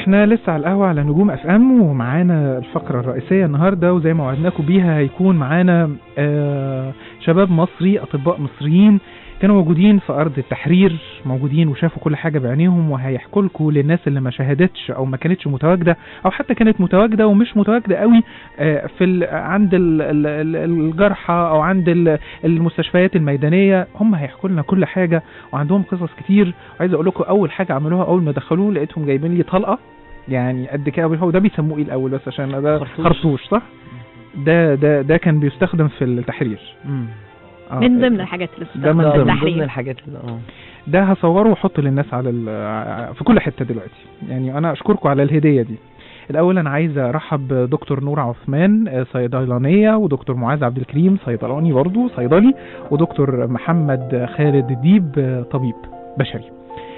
احنا لسه على القهوة على نجوم اف ام ومعانا الفقرة الرئيسية النهاردة وزي ما وعدناكم بيها هيكون معانا آه شباب مصري اطباء مصريين كانوا موجودين في ارض التحرير موجودين وشافوا كل حاجة بعينيهم وهيحكوا لكم للناس اللي ما شاهدتش او ما كانتش متواجدة او حتى كانت متواجدة ومش متواجدة قوي آه في ال عند ال ال ال الجرحى او عند ال المستشفيات الميدانية هم هيحكوا لنا كل حاجة وعندهم قصص كتير وعايز اقول لكم اول حاجة عملوها اول ما دخلوه لقيتهم جايبين لي طلقة يعني قد كده هو ده بيسموه ايه الاول بس عشان ده خرطوش. خرطوش صح ده ده ده كان بيستخدم في التحرير مم. آه، من ضمن الحاجات اللي ده من بتستخدم ضمن- من ضمن التحرير الحاجات اللي اه ده هصوره واحطه للناس على ال- في كل حته دلوقتي يعني انا اشكركم على الهديه دي الاول انا عايز ارحب بدكتور نور عثمان آه، صيدلانيه ودكتور معاذ عبد الكريم صيدلاني برضه صيدلي ودكتور محمد خالد الديب آه، طبيب بشري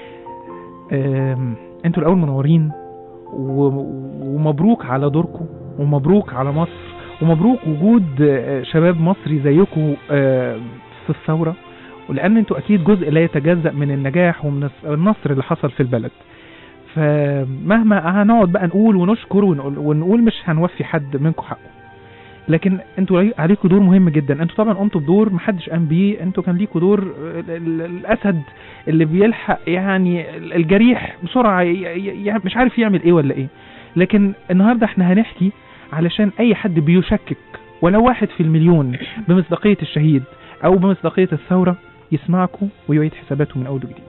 آم، انتوا الاول منورين و- ومبروك على دوركم ومبروك على مصر ومبروك وجود آه، شباب مصري زيكم آه، في الثوره ولان انتوا اكيد جزء لا يتجزأ من النجاح ومن الس- النصر اللي حصل في البلد فمهما هنقعد بقى نقول ونشكر ونقول, ونقول مش هنوفي حد منكم حقه لكن انتوا علي- عليكم دور مهم جدا انتوا طبعا قمتوا بدور محدش قام بيه انتوا كان ليكوا دور ال- ال- الاسد اللي بيلحق يعني الجريح بسرعه ي- ي- ي- مش عارف يعمل ايه ولا ايه لكن النهارده احنا هنحكي علشان اي حد بيشكك ولو واحد في المليون بمصداقيه الشهيد او بمصداقيه الثوره يسمعكم ويعيد حساباته من اول وجديد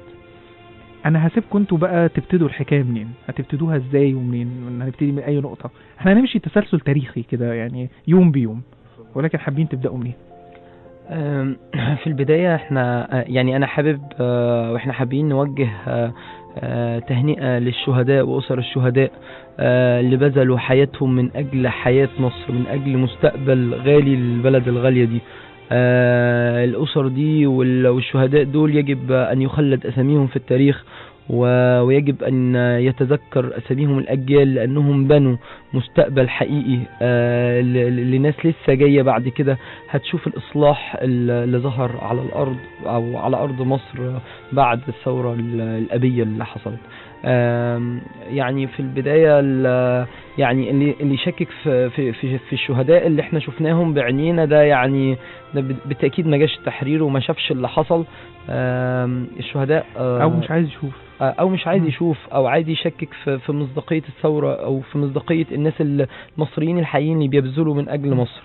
انا هسيبكم انتوا بقى تبتدوا الحكايه منين هتبتدوها ازاي ومنين هنبتدي من اي نقطه احنا هنمشي تسلسل تاريخي كده يعني يوم بيوم ولكن حابين تبداوا منين أم، في البداية احنا آه، يعني انا حابب آه، واحنا حابين نوجه آه، آه، تهنئة للشهداء وأسر الشهداء آه، اللي بذلوا حياتهم من أجل حياة مصر من أجل مستقبل غالي للبلد الغالية دي آه، الأسر دي وال- والشهداء دول يجب أن يخلد أساميهم في التاريخ و- ويجب أن يتذكر أساميهم الأجيال لأنهم بنوا مستقبل حقيقي آه، ل- ل- لناس لسه جاية بعد كده هتشوف الإصلاح ال- اللي ظهر على الأرض أو على أرض مصر بعد الثورة ال- الأبية اللي حصلت آم، يعني في البداية ال- يعني اللي اللي يشكك في في في, في الشهداء اللي احنا شفناهم بعينينا ده يعني ده بال- بالتأكيد ما جاش التحرير وما شافش اللي حصل آم، الشهداء آه، او مش عايز يشوف او مش عايز مم. يشوف او عايز يشكك في في مصداقيه الثوره او في مصداقيه الناس ال- المصريين الحقيقيين اللي بيبذلوا من اجل مصر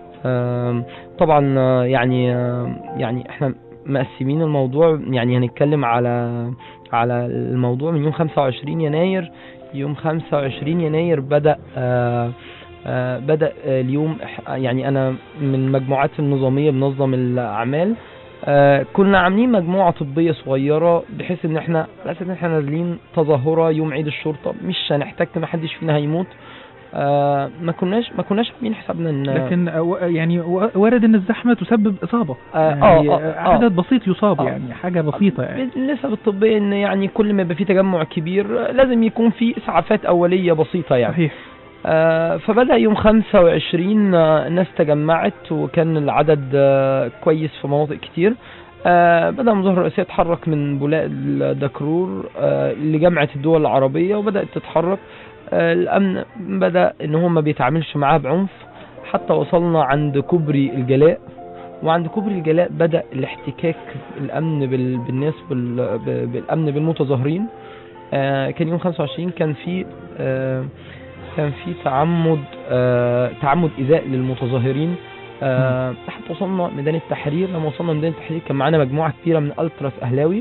آم، طبعا آه، يعني آه، يعني احنا مقسمين الموضوع يعني هنتكلم على على الموضوع من يوم 25 يناير يوم 25 يناير بدأ آه، آه، بدأ آه، اليوم إح- يعني أنا من مجموعات النظامية بنظم الأعمال آه، كنا عاملين مجموعة طبية صغيرة بحيث ان احنا بحيث ان احنا نازلين تظاهرة يوم عيد الشرطة مش هنحتاج ما حدش فينا هيموت آه، ما كناش ما كناش عاملين حسابنا ان لكن آه، و- يعني و- وارد ان الزحمه تسبب اصابه آه، يعني آه، آه، عدد بسيط يصاب آه. يعني حاجه بسيطه يعني النسب الطبية ان يعني كل ما يبقى في تجمع كبير آه، لازم يكون في اسعافات اولية بسيطة يعني صحيح آه، فبدأ يوم 25 آه، الناس تجمعت وكان العدد آه، كويس في مناطق كتير آه، بدأ المظاهرة الرئيسية تتحرك من بولاق الدكرور آه، لجامعة الدول العربية وبدأت تتحرك آه، الأمن بدأ إن هو ما بيتعاملش معاه بعنف حتى وصلنا عند كوبري الجلاء وعند كوبري الجلاء بدأ الاحتكاك الأمن بال- بالناس بال- ب- بالأمن بالمتظاهرين آه، كان يوم 25 كان في آه، كان في تعمد آه تعمد ايذاء للمتظاهرين آه حتى وصلنا ميدان التحرير لما وصلنا ميدان التحرير كان معانا مجموعه كبيره من التراس اهلاوي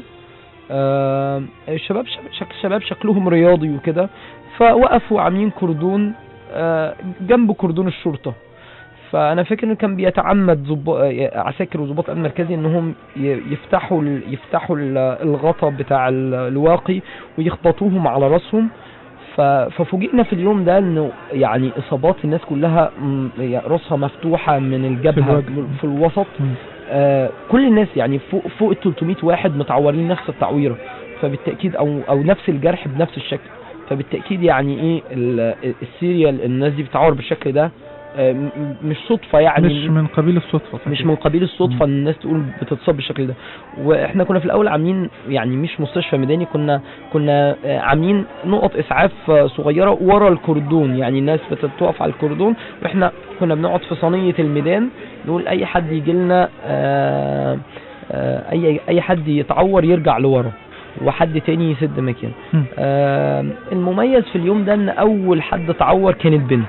آه الشباب شب شك شباب شكلهم رياضي وكده فوقفوا عاملين كردون آه جنب كردون الشرطه فانا فاكر انه كان بيتعمد ضب... آه، عساكر وضباط امن مركزي انهم ي- يفتحوا ال... يفتحوا ال- الغطا بتاع ال- الواقي ويخبطوهم على راسهم ف... ففوجئنا في اليوم ده انه يعني اصابات الناس كلها م- يعني راسها مفتوحه من الجبهه الوجه. في الوسط مم. آه كل الناس يعني فوق فوق ال 300 واحد متعورين نفس التعويره فبالتاكيد او او نفس الجرح بنفس الشكل فبالتاكيد يعني ايه ال- السيريال الناس دي بتعور بالشكل ده آه، م- م- مش صدفه يعني مش من قبيل الصدفه مش صحيح. من قبيل الصدفه مم. ان الناس تقول بتتصاب بالشكل ده واحنا كنا في الاول عاملين يعني مش مستشفى ميداني كنا كنا آه، عاملين نقط اسعاف آه، صغيره ورا الكوردون يعني الناس بتقف على الكوردون واحنا كنا بنقعد في صينيه الميدان نقول اي حد يجي لنا آه، آه، اي اي حد يتعور يرجع لورا وحد تاني يسد مكانه مم. آه، المميز في اليوم ده ان اول حد اتعور كانت بنت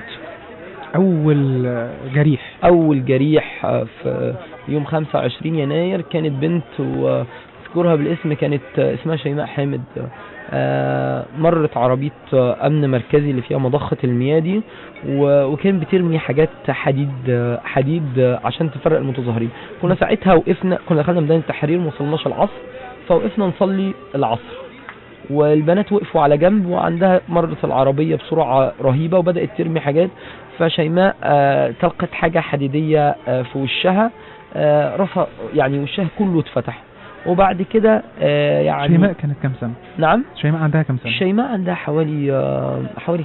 اول آه، جريح اول جريح آه، في يوم 25 يناير كانت بنت واذكرها بالاسم كانت آه، اسمها شيماء حامد آه، مرت عربية آه، امن مركزي اللي فيها مضخة المياه دي و- وكان بترمي حاجات حديد آه، حديد آه، عشان تفرق المتظاهرين كنا ساعتها وقفنا كنا دخلنا ميدان التحرير ما وصلناش العصر فوقفنا نصلي العصر والبنات وقفوا على جنب وعندها مرت العربية بسرعة رهيبة وبدأت ترمي حاجات فشيماء آه، تلقت حاجة حديدية آه، في وشها آه، رفع يعني وشها كله اتفتح وبعد كده آه، يعني شيماء كانت كام سنه نعم شيماء عندها كام سنه شيماء عندها حوالي آه، حوالي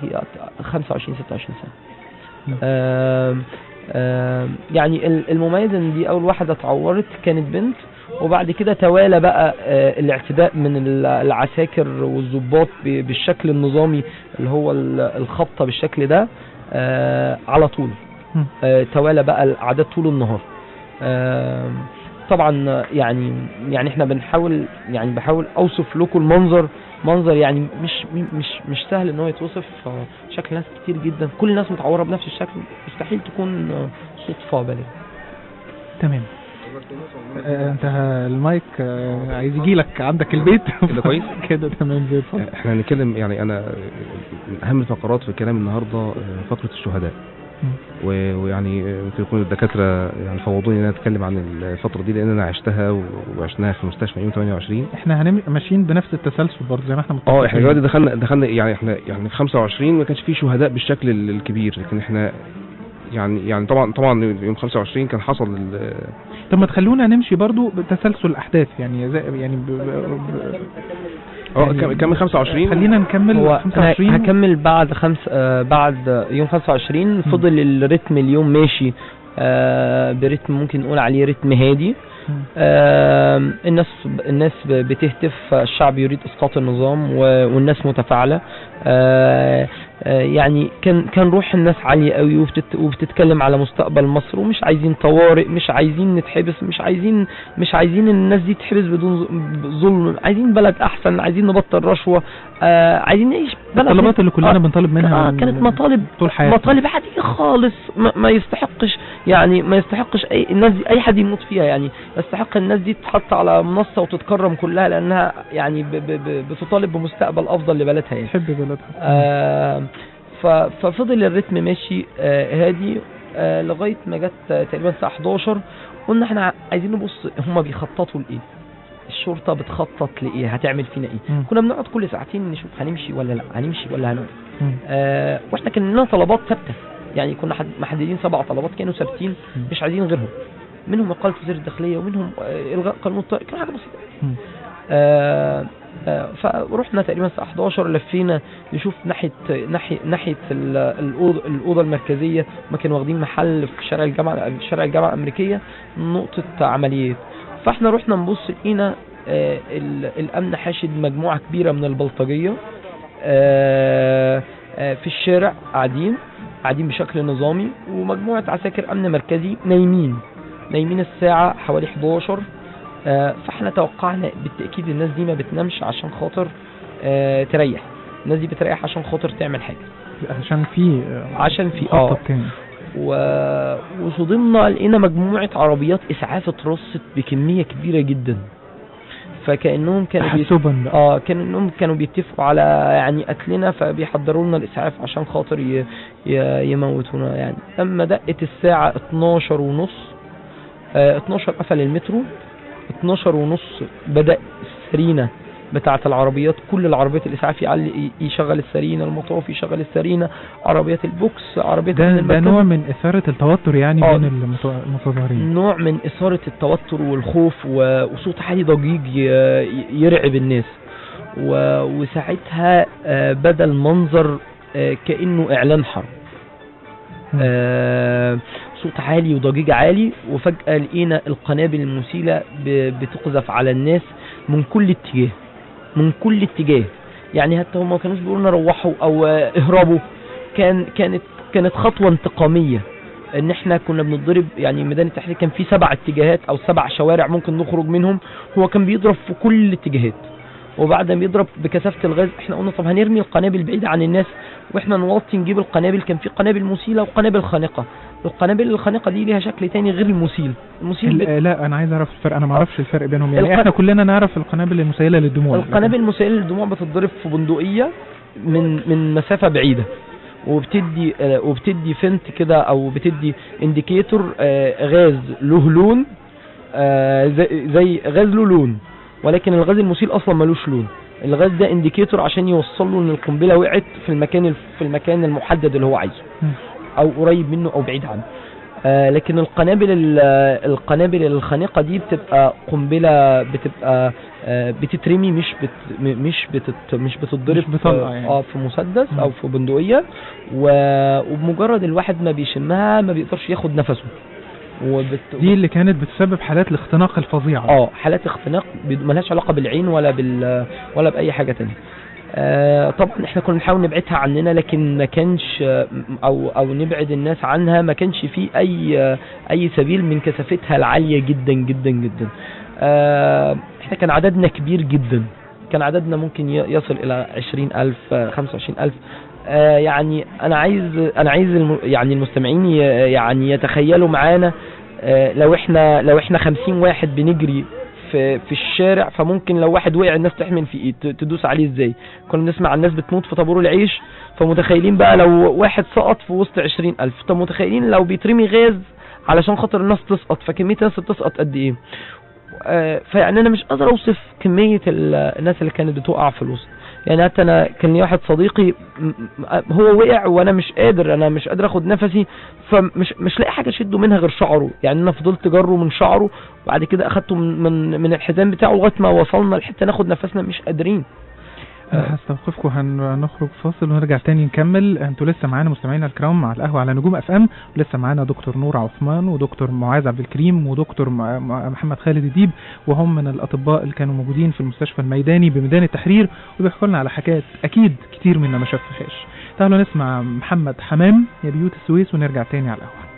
25 26 سنة مم. آم، آم، يعني ال- المميز ان دي اول واحدة اتعورت كانت بنت وبعد كده توالى بقى آه، الاعتداء من ال- العساكر والضباط ب- بالشكل النظامي اللي هو ال- الخبطة بالشكل ده آه، على طول مم. آه، توالى بقى الاعداد طول النهار آم، طبعا يعني يعني احنا بنحاول يعني بحاول اوصف لكم المنظر منظر يعني مش مش مش سهل ان هو يتوصف آه، شكل ناس كتير جدا كل الناس متعوره بنفس الشكل مستحيل تكون آه، صدفه بالغه تمام آه، انت المايك آه، عايز يجي لك عندك البيت كده كويس؟ كده تمام زي الفل احنا هنتكلم يعني انا من اهم الفقرات في كلام النهارده آه، فقره الشهداء مم. و- ويعني آه، ممكن يكون الدكاتره يعني فوضوني ان انا اتكلم عن الفتره دي لان انا عشتها و- وعشناها في مستشفى يوم 28 احنا هنم... ماشيين بنفس التسلسل برضه زي ما احنا اه احنا متفقين. دلوقتي دخلنا دخلنا يعني احنا يعني في 25 ما كانش فيه شهداء بالشكل ال- الكبير لكن احنا يعني يعني طبعا طبعا يوم 25 كان حصل ال- طب ما تخلونا نمشي برضه بتسلسل الاحداث يعني زي يعني ب... ب... ب... اه يعني كم- كمل 25 خلينا نكمل هو انا 25 هكمل بعد خمس آه بعد يوم 25 فضل الريتم اليوم ماشي آه برتم ممكن نقول عليه رتم هادي مم. آم، الناس الناس بتهتف الشعب يريد اسقاط النظام و- والناس متفاعله آه، آه، يعني كان كان روح الناس عاليه قوي وبتت وبتتكلم على مستقبل مصر ومش عايزين طوارئ مش عايزين نتحبس مش عايزين مش عايزين ان الناس دي تتحبس بدون ظ- ظلم عايزين بلد احسن عايزين نبطل رشوه آه، عايزين نعيش بلد الطلبات اللي كلنا آه، بنطالب منها آه من- كانت مطالب طول حياتنا مطالب عادية خالص ما, ما يستحقش يعني ما يستحقش اي الناس دي اي حد يموت فيها يعني يستحق الناس دي تتحط على منصة وتتكرم كلها لانها يعني ب ب ب بتطالب بمستقبل افضل لبلدها يعني تحب بلدها آه ف- ففضل الريتم ماشي آه هادي آه لغاية ما جت آه، تقريبا الساعة 11 قلنا احنا عايزين نبص هما بيخططوا لايه الشرطة بتخطط لايه هتعمل فينا ايه مم. كنا بنقعد كل ساعتين نشوف هنمشي ولا لا هنمشي ولا هنقعد مم. آه واحنا كان لنا طلبات ثابته يعني كنا حد- محددين سبع طلبات كانوا ثابتين مم. مش عايزين غيرهم منهم اقاله وزير الداخليه ومنهم آه، الغاء قانون الطائرة كان حاجه بسيطه مم. آه آه فرحنا تقريبا الساعه 11 لفينا نشوف ناحيه ناحيه ناحيه ال- الاوضه الاوضه المركزيه ما كانوا واخدين محل في شارع الجامعه في شارع الجامعه الامريكيه نقطه عمليات فاحنا رحنا نبص لقينا آه ال- الامن حاشد مجموعه كبيره من البلطجيه آه آه في الشارع قاعدين قاعدين بشكل نظامي ومجموعه عساكر امن مركزي نايمين نايمين الساعه حوالي 11 آه، فاحنا توقعنا بالتاكيد الناس دي ما بتنامش عشان خاطر آه، تريح الناس دي بتريح عشان خاطر تعمل حاجه عشان في آه، عشان في اه خطط تاني و... وصدمنا لقينا مجموعه عربيات اسعاف اترصت بكميه كبيره جدا فكانهم كانوا بيت... تحسبا بقى اه كانوا انهم كانوا بيتفقوا على يعني قتلنا فبيحضروا لنا الاسعاف عشان خاطر ي... ي... يموتونا يعني اما دقت الساعه 12 ونص آه 12 قفل المترو 12 ونص بدا السرينه بتاعه العربيات كل العربيات الاسعاف يعلي ي- يشغل السرينه المطاف يشغل السرينه عربيات البوكس عربيات ده أمن ده المركز. نوع من اثاره التوتر يعني آه. بين المت- المتظاهرين نوع من إثارة التوتر والخوف و- وصوت عالي ضجيج ي- يرعب الناس و- وساعتها آه، بدا المنظر آه، كأنه إعلان حرب مم. آه صوت عالي وضجيج عالي وفجأة لقينا القنابل المسيلة ب- بتقذف على الناس من كل اتجاه من كل اتجاه يعني حتى هم ما كانوش بيقولوا لنا روحوا او آه، اهربوا كان كانت كانت خطوة انتقامية ان احنا كنا بنضرب يعني ميدان التحرير كان فيه سبع اتجاهات او سبع شوارع ممكن نخرج منهم هو كان بيضرب في كل الاتجاهات وبعد ما يضرب بكثافة الغاز احنا قلنا طب هنرمي القنابل بعيدة عن الناس واحنا نوطي نجيب القنابل كان في قنابل مسيلة وقنابل خانقة القنابل الخانقة دي ليها شكل تاني غير المسيل المسيل بت... ال- لا انا عايز اعرف الفرق انا ما اعرفش الفرق بينهم يعني الق- احنا كلنا نعرف القنابل المسيله للدموع القنابل المسيلة للدموع بتتضرب في بندقية من من مسافة بعيدة وبتدي آه، وبتدي فنت كده او بتدي انديكيتور غاز له لون آه، زي زي غاز له لون ولكن الغاز المسيل اصلا ملوش لون الغاز ده انديكيتور عشان يوصل له ان القنبله وقعت في المكان الف- في المكان المحدد اللي هو عايزه مم. او قريب منه او بعيد عنه آه لكن القنابل ال- القنابل الخانقه دي بتبقى قنبله بتبقى آه بتترمي مش بت م- مش بتت مش بتتضرب مش بطلقة في- يعني. اه في مسدس مم. او في بندقيه و- وبمجرد الواحد ما بيشمها ما بيقدرش ياخد نفسه وبت... دي اللي كانت بتسبب حالات الاختناق الفظيعه اه حالات اختناق بد- ملهاش علاقه بالعين ولا بال ولا باي حاجه تانية آه طبعا احنا كنا بنحاول نبعدها عننا لكن ما كانش آه، او او نبعد الناس عنها ما كانش في اي آه، اي سبيل من كثافتها العاليه جدا جدا جدا آه احنا كان عددنا كبير جدا كان عددنا ممكن ي- يصل الى 20000 آه، 25000 آه يعني انا عايز انا عايز الم يعني المستمعين ي- يعني يتخيلوا معانا آه، لو احنا لو احنا 50 واحد بنجري في في الشارع فممكن لو واحد وقع الناس تحمل في ايد ت- تدوس عليه ازاي كنا بنسمع الناس بتموت في طابور العيش فمتخيلين بقى لو واحد سقط في وسط 20000 طب متخيلين لو بيترمي غاز علشان خاطر الناس تسقط فكمية الناس اللي بتسقط قد ايه آه، فيعني انا مش قادر اوصف كمية ال- الناس اللي كانت بتقع في الوسط يعني حتى انا كان لي واحد صديقي م- م- هو وقع وانا مش قادر انا مش قادر اخد نفسي فمش مش لاقي حاجه اشده منها غير شعره يعني انا فضلت جره من شعره وبعد كده اخدته من من, من الحزام بتاعه لغايه ما وصلنا لحته ناخد نفسنا مش قادرين انا هستوقفكم هنخرج فاصل ونرجع تاني نكمل انتوا لسه معانا مستمعينا الكرام مع القهوه على نجوم اف ام ولسه معانا دكتور نور عثمان ودكتور معاذ عبد الكريم ودكتور م- م- محمد خالد ديب وهم من الاطباء اللي كانوا موجودين في المستشفى الميداني بميدان التحرير وبيحكوا لنا على حكايات اكيد كتير منا ما شافهاش تعالوا نسمع محمد حمام يا بيوت السويس ونرجع تاني على القهوه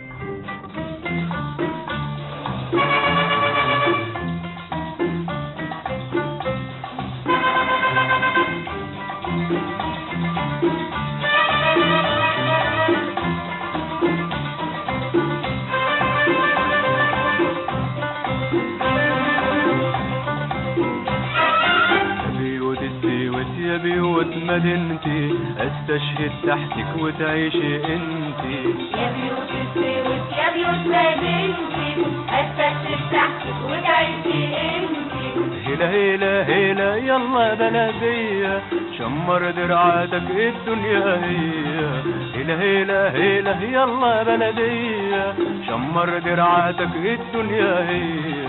بيوت السويس يا بيوت مدينتي استشهد تحتك وتعيشي انتي يا بيوت السويس يا بيوت مدينتي استكشف تحتك وتعيشي انتي هلا هلا هلا يلا بلدية شمر درعاتك الدنيا هي هلا هلا هلا يلا بلدية شمر درعاتك الدنيا هي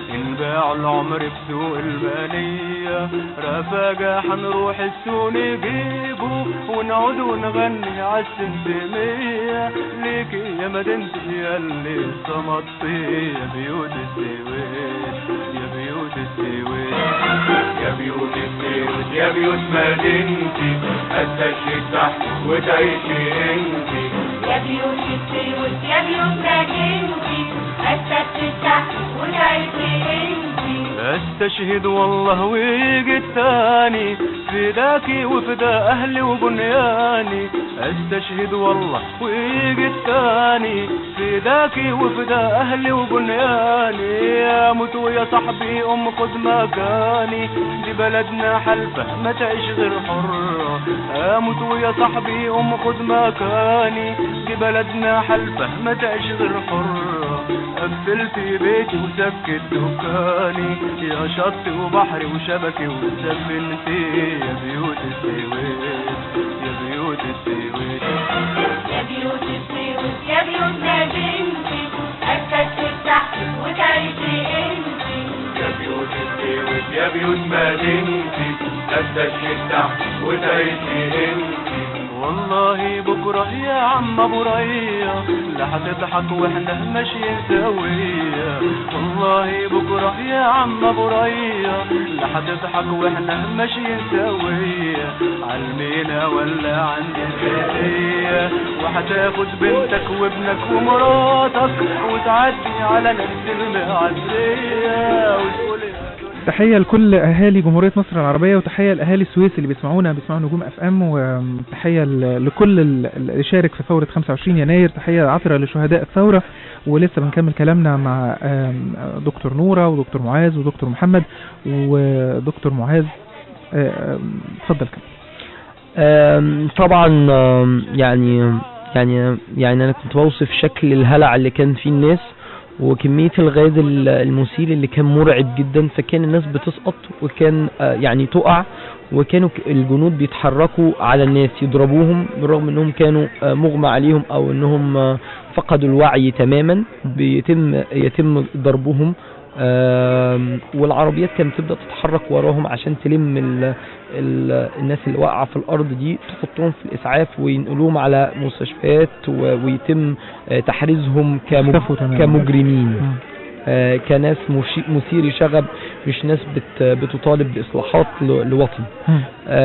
انباع العمر بسوق المالية رفاقة حنروح السوق نجيبه ونعود ونغني عالسنتمية ليكي يا مدينتي يا اللي صمتي يا بيوت السويس يا بيوت السويس يا بيوت السويس يا بيوت مدينتي استشهد تحت وتعيشي انتي يا بيوت السويس يا بيوت مدينتي استكشف تحتك وتعيشي انتي استشهد والله ويجي التاني فداكي وفدا اهلي وبنياني استشهد والله ويجي التاني فداكي وفدا اهلي وبنياني اموت ويا صاحبي ام خد مكاني دي بلدنا حلفة ما تعيش غير حرة اموت ويا صاحبي ام خد مكاني دي بلدنا حلفة ما تعيش غير حرة قفلت بيتي وسكت دكاني يا شط وبحري وشبكي وسفنتي يا بيوت السويس يا بيوت السويس يا بيوت السويس يا بيوت مدينتي استكشف تحتك وتعيشي انتي يا بيوت السويس يا بيوت مدينتي استشهد تحت وتعيشي انتي والله بكرة يا عم ابو ريا لا هتضحك واحنا ماشيين سوية والله بكرة يا عم ابو ريا لا هتضحك واحنا ماشيين سوية عالمينا ولا عند البيتية وهتاخد بنتك وابنك ومراتك وتعدي على نفس المعزية وتقول يا تحية لكل أهالي جمهورية مصر العربية وتحية لأهالي السويس اللي بيسمعونا بيسمعوا نجوم اف ام وتحية ل- لكل ال- اللي شارك في ثورة 25 يناير تحية عطرة لشهداء الثورة ولسه بنكمل كلامنا مع آم، دكتور نورة ودكتور معاذ ودكتور محمد ودكتور معاذ آم، اتفضل كمل آم، طبعا آم، يعني يعني يعني انا كنت بوصف شكل الهلع اللي كان فيه الناس وكمية الغاز ال- المسيل اللي كان مرعب جدا فكان الناس بتسقط وكان آه، يعني تقع وكانوا ك- الجنود بيتحركوا على الناس يضربوهم بالرغم انهم كانوا آه، مغمى عليهم او انهم آه، فقدوا الوعي تماما بيتم يتم ضربهم آم، والعربيات كانت تبدا تتحرك وراهم عشان تلم ال ال الناس اللي واقعه في الارض دي تحطهم في الاسعاف وينقلوهم على مستشفيات و- ويتم آه، تحريزهم كمج- اختفوا تماما. كمجرمين مم. آه، كناس مشي- مثيري شغب مش ناس بت بتطالب باصلاحات ل- لوطن مم.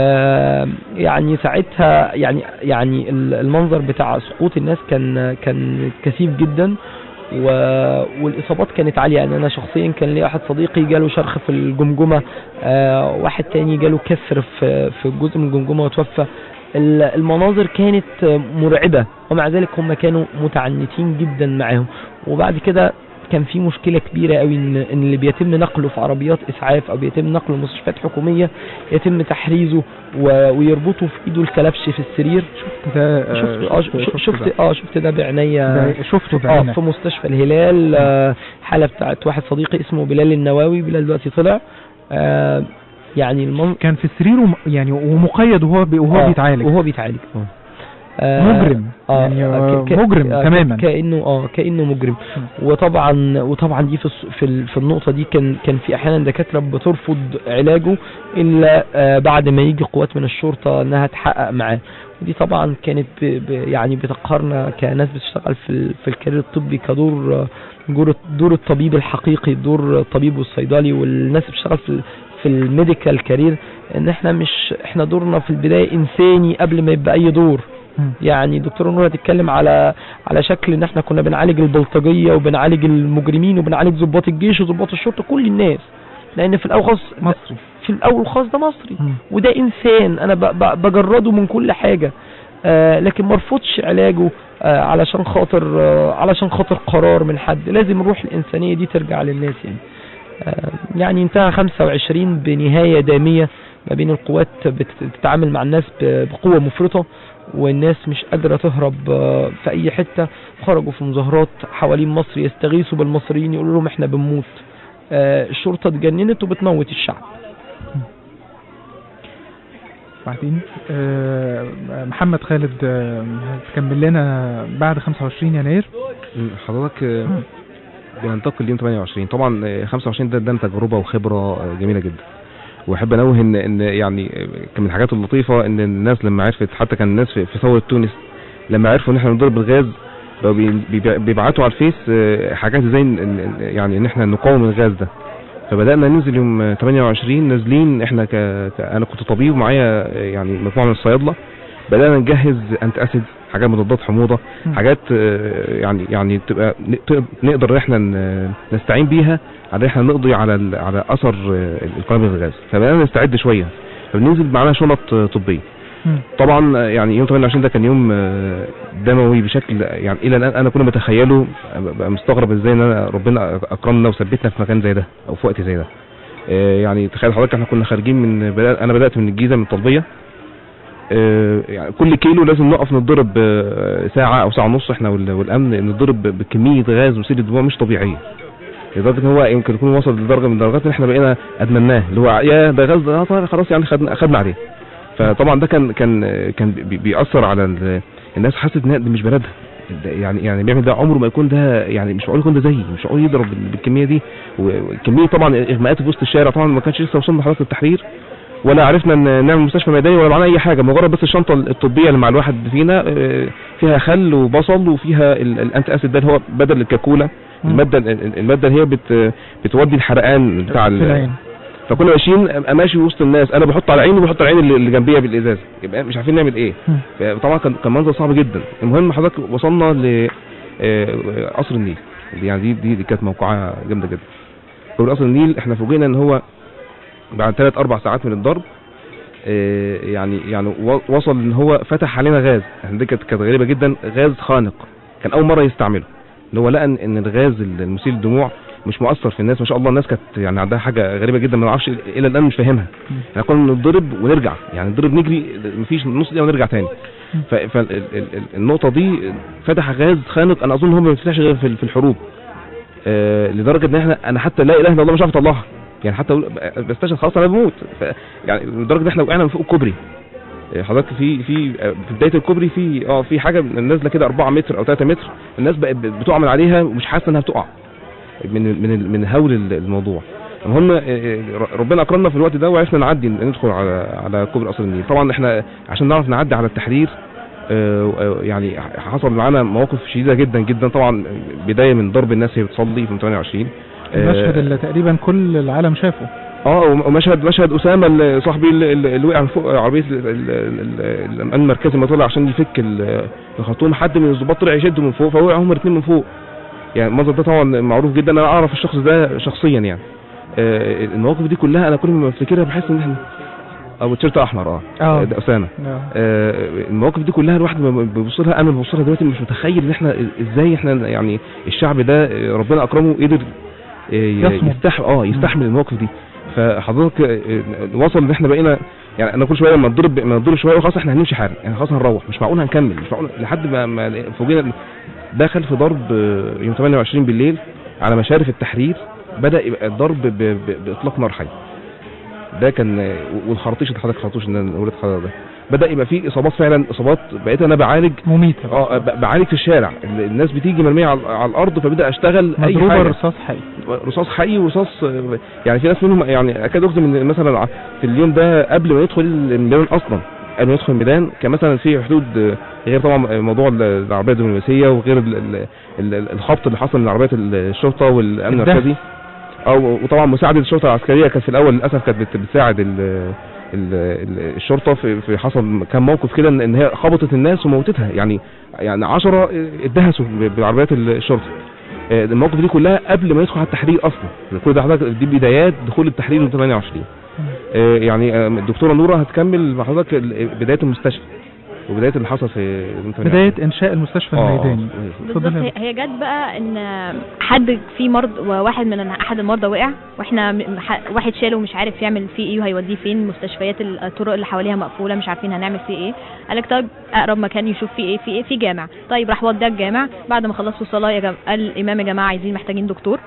آه، يعني ساعتها يعني يعني ال- المنظر بتاع سقوط الناس كان كان كثيف جدا و... والاصابات كانت عاليه يعني انا شخصيا كان لي واحد صديقي جاله شرخ في الجمجمه آه واحد تاني جاله كسر في في جزء من الجمجمه وتوفى ال- المناظر كانت مرعبه ومع ذلك هم كانوا متعنتين جدا معاهم وبعد كده كان في مشكله كبيره قوي ان ان اللي بيتم نقله في عربيات اسعاف او بيتم نقله لمستشفيات حكوميه يتم تحريزه و- ويربطوا في ايده الكلبش في السرير شفت ده آه، شفت اه شفت, شفت اه شفت ده بعينيا ده شفته اه بعينك في مستشفى الهلال آه حاله بتاعت واحد صديقي اسمه بلال النواوي بلال دلوقتي طلع آه يعني المن... كان في السرير وم- يعني ومقيد وهو بي وهو آه، بيتعالج وهو بيتعالج اه آه، مجرم آه يعني آه، آه، ك- ك- مجرم آه، تماما كانه اه كانه مجرم وطبعا وطبعا دي في الص- في ال- في النقطه دي كان كان في احيانا دكاتره بترفض علاجه الا آه بعد ما يجي قوات من الشرطه انها تحقق معاه ودي طبعا كانت ب ب يعني بتقهرنا كناس بتشتغل في ال- في الكارير الطبي كدور آه، دور دور الطبيب الحقيقي دور الطبيب والصيدلي والناس اللي بتشتغل في ال- في الميديكال كارير ان احنا مش احنا دورنا في البدايه انساني قبل ما يبقى اي دور مم. يعني دكتور نور هتتكلم على على شكل ان احنا كنا بنعالج البلطجيه وبنعالج المجرمين وبنعالج ضباط الجيش وضباط الشرطه كل الناس لان في الاول خالص مصري في الاول خالص ده مصري مم. وده انسان انا ب- ب- بجرده من كل حاجه آه لكن ما ارفضش علاجه آه علشان خاطر آه علشان خاطر قرار من حد لازم الروح الانسانيه دي ترجع للناس يعني آه يعني انتهى 25 بنهايه داميه ما بين القوات بت- بتتعامل مع الناس ب- بقوه مفرطه والناس مش قادره تهرب آه، في اي حته خرجوا في مظاهرات حوالين مصر يستغيثوا بالمصريين يقولوا لهم احنا بنموت آه، الشرطه اتجننت وبتموت الشعب بعدين آه، محمد خالد آه، هتكمل لنا بعد 25 يناير مم، حضرتك آه، بننتقل ليوم 28 طبعا آه، 25 ده ادانا تجربه وخبره آه، جميله جدا واحب انوه ان ان يعني آه، كان من الحاجات اللطيفه ان الناس لما عرفت حتى كان الناس في في ثوره تونس لما عرفوا ان احنا بنضرب بالغاز بقوا بي- بيبع- بيبعتوا على الفيس آه، حاجات ازاي إن- إن- يعني ان احنا نقاوم الغاز ده فبدانا ننزل يوم آه، 28 نازلين احنا ك... ك... انا كنت طبيب ومعايا آه، يعني مجموعه من الصيادله بدانا نجهز انت اسيد حاجات مضادات حموضه مم. حاجات آه، يعني يعني تبقى ن- نقدر ان احنا ن- نستعين بيها على ان احنا نقضي على ال- على اثر آه، القنابل الغاز فبدانا نستعد شويه فبننزل معانا شنط آه، طبيه مم. طبعا آه، يعني يوم 28 ده كان يوم آه، دموي بشكل يعني الى الان انا كل ما اتخيله ببقى مستغرب ازاي ان انا ربنا اكرمنا وثبتنا في مكان زي ده او في وقت زي ده آه، يعني تخيل حضرتك احنا كنا خارجين من بدأ انا بدات من الجيزه من الطلبيه آه، يعني كل كيلو لازم نقف نتضرب آه، ساعه او ساعه ونص احنا وال- والامن نتضرب ب- بكميه غاز وسيله دموع مش طبيعيه لدرجه ان هو يمكن يكون وصل لدرجه من الدرجات ان احنا بقينا ادمناه اللي هو يا ده غاز ده آه طيب خلاص يعني خدنا خدنا عليه فطبعا ده كان كان كان بي- بيأثر على ال- الناس حست ان ده مش بلدها ده يعني يعني بيعمل ده عمره ما يكون ده يعني مش معقول يكون ده زيي مش معقول يضرب بال- بالكميه دي و- والكميه طبعا اغماءات في وسط الشارع طبعا ما كانش لسه وصلنا لحضرتك التحرير ولا عرفنا ان نعمل مستشفى ميداني ولا معانا اي حاجه مجرد بس الشنطه الطبيه اللي مع الواحد فينا آه، فيها خل وبصل وفيها ال- الانتي اسيد ده اللي هو بدل الكاكولا مم. الماده ال- ال- الماده اللي هي بت بتودي الحرقان بتاع في ال- العين فكنا ماشيين أبقى ماشي وسط الناس انا بحط على عيني وبحط على عين اللي- اللي جنبيا بالازازه يبقى مش عارفين نعمل ايه مم. طبعا كان كان منظر صعب جدا المهم حضرتك وصلنا ل آه، قصر النيل دي يعني دي دي, دي كانت موقعها جامده جدا كوبري قصر النيل احنا فوجئنا ان هو بعد ثلاث اربع ساعات من الضرب آه، يعني يعني و- وصل ان هو فتح علينا غاز احنا دي كانت كانت غريبه جدا غاز خانق كان اول مره يستعمله اللي هو لقى ان إن الغاز المسيل للدموع مش مؤثر في الناس ما شاء الله الناس كانت يعني عندها حاجه غريبه جدا ما نعرفش الى الان مش فاهمها احنا كنا نضرب ونرجع يعني نضرب نجري مفيش نص دقيقه ونرجع تاني فالنقطه دي فتح غاز خانق انا اظن هو ما بيفتحش غير في في الحروب آه، لدرجه ان احنا انا حتى لا اله الا الله مش عارف اطلعها يعني حتى أقول- بستشهد خلاص انا بموت ف- يعني لدرجه ان احنا وقعنا من فوق الكوبري آه، حضرتك في في آه، في بدايه الكوبري في اه في حاجه نازله كده 4 متر او 3 متر الناس بقت بتقع من عليها ومش حاسه انها بتقع من من من هول الموضوع المهم آه، آه، ربنا اكرمنا في الوقت ده وعرفنا نعدي ندخل على على كوبري قصر النيل طبعا احنا عشان نعرف نعدي على التحرير آه، آه، يعني حصل معانا مواقف شديده جدا جدا طبعا بدايه من ضرب الناس هي بتصلي في 28 آه، المشهد اللي تقريبا كل العالم شافه اه ومشهد مشهد اسامه اللي صاحبي اللي- اللي اللي وقع من فوق عربيه ال- ال- ال- الامن المركزي ما طلع عشان يفك ال- الخرطوم حد من الضباط طلع يشده من فوق فوقعوا هم الاثنين من فوق يعني المنظر ده طبعا معروف جدا انا اعرف الشخص ده شخصيا يعني آه، المواقف دي كلها انا كل ما بفتكرها بحس ان احنا او تيشيرت احمر اه اه ده اسامه آه. آه، المواقف دي كلها الواحد لما بيبص لها انا ببص لها دلوقتي مش متخيل ان احنا ازاي احنا يعني الشعب ده آه، ربنا اكرمه قدر آه، يصمد. يستحمل اه يستحمل المواقف دي فحضرتك آه، آه، وصل ان احنا بقينا يعني انا كل شويه لما نضرب لما نضرب شويه خلاص احنا هنمشي حالا يعني خلاص هنروح مش معقول هنكمل مش معقول لحد ما, ما فوجئنا دخل في ضرب آه، يوم 28 بالليل على مشارف التحرير بدا يبقى الضرب ب- ب- باطلاق نار حي ده كان آه، والخرطيش اللي حضرتك خرطوش ان انا قلت حضرتك ده بدا يبقى فيه اصابات فعلا اصابات بقيت انا بعالج مميتة اه ب- بعالج في الشارع ال- الناس بتيجي مرميه على على الارض فبدا اشتغل اي مضروبة حاجه رصاص حي رصاص حقيقي ورصاص آه، يعني في ناس منهم يعني اكاد اخذ من مثلا ع- في اليوم ده قبل ما يدخل الميدان اصلا قبل ما يدخل الميدان كان مثلا في حدود آه، غير طبعا موضوع ال- العربيه الدبلوماسيه وغير ال- ال- ال- الخبط اللي حصل من عربيات الشرطه والامن الدهس. المركزي او وطبعا مساعده الشرطه العسكريه كانت في الاول للاسف كانت بت- بتساعد ال ال- ال- الشرطه في في حصل كان موقف كده ان إن هي خبطت الناس وموتتها يعني يعني 10 اتدهسوا ب- بعربيات الشرطه آه، المواقف دي كلها قبل ما يدخل على التحرير اصلا كل ده حضرتك دي بدايات دخول التحرير يوم 28 آه، يعني آه، الدكتوره نوره هتكمل مع حضرتك ال- بدايه المستشفى وبدايه اللي حصل في يوم 28 بداية انشاء المستشفى آه، الميداني آه. اتفضل بالظبط يا هي- هي جت بقى ان حد في مرض واحد من احد المرضى وقع واحنا م- ح- واحد شاله ومش عارف يعمل فيه ايه وهيوديه فين مستشفيات الطرق اللي حواليها مقفوله مش عارفين هنعمل فيه ايه قال لك طيب اقرب مكان يشوف فيه ايه في ايه في جامع طيب راح وداه الجامع بعد ما خلصوا الصلاه يا جم... قال الامام يا جماعه عايزين محتاجين دكتور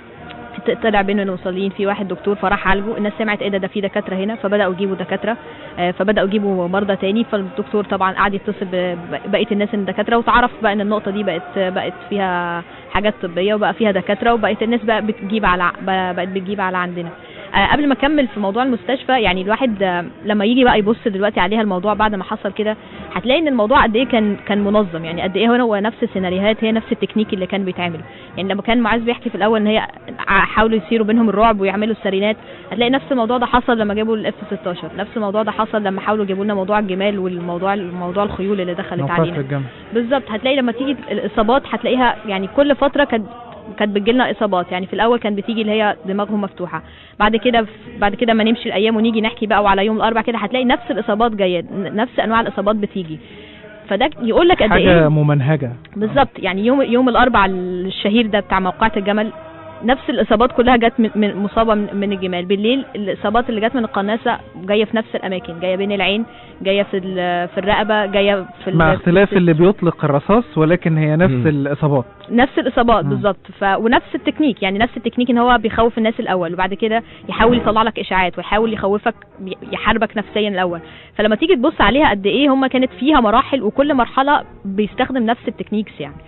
ط- طلع بين المصلين في واحد دكتور فراح عالجه الناس سمعت ايه ده ده في دكاتره هنا فبداوا يجيبوا دكاتره آه، فبداوا يجيبوا مرضى تاني فالدكتور طبعا قعد يتصل ببقيه الناس ان الدكاتره وتعرف بقى ان النقطه دي بقت بقت فيها حاجات طبيه وبقى فيها دكاتره وبقت الناس بقى بتجيب على بقى- بقت بتجيب على عندنا آه، قبل ما اكمل في موضوع المستشفى يعني الواحد آه، لما يجي بقى يبص دلوقتي عليها الموضوع بعد ما حصل كده هتلاقي ان الموضوع قد ايه كان كان منظم يعني قد ايه هو نفس السيناريوهات هي نفس التكنيك اللي كان بيتعمل يعني لما كان معاذ بيحكي في الاول ان هي ع- حاولوا يثيروا بينهم الرعب ويعملوا السرينات هتلاقي نفس الموضوع ده حصل لما جابوا الاف 16 نفس الموضوع ده حصل لما حاولوا يجيبوا لنا موضوع الجمال والموضوع موضوع الخيول اللي دخلت موقعات علينا الجامعة بالظبط هتلاقي لما تيجي الاصابات هتلاقيها يعني كل فتره كانت كانت بتجيلنا اصابات يعني في الاول كان بتيجي اللي هي دماغهم مفتوحه بعد كده بعد كده ما نمشي الايام ونيجي نحكي بقى وعلى يوم الاربع كده هتلاقي نفس الاصابات جايه ن- نفس انواع الاصابات بتيجي فده يقول لك قد ايه حاجة ممنهجة بالظبط يعني يوم يوم الاربع الشهير ده بتاع موقعة الجمل نفس الاصابات كلها جت من, من مصابه من, من الجمال بالليل الاصابات اللي جت من القناصه جايه في نفس الاماكن جايه بين العين جايه في ال- في الرقبه جايه في ال- مع في اختلاف الست. اللي بيطلق الرصاص ولكن هي نفس مم. الإصابات نفس الاصابات مم. بالظبط ف... ونفس التكنيك يعني نفس التكنيك ان هو بيخوف الناس الاول وبعد كده يحاول يطلع لك اشاعات ويحاول يخوفك ي- يحاربك نفسيا الاول فلما تيجي تبص عليها قد ايه هم كانت فيها مراحل وكل مرحله بيستخدم نفس التكنيكس يعني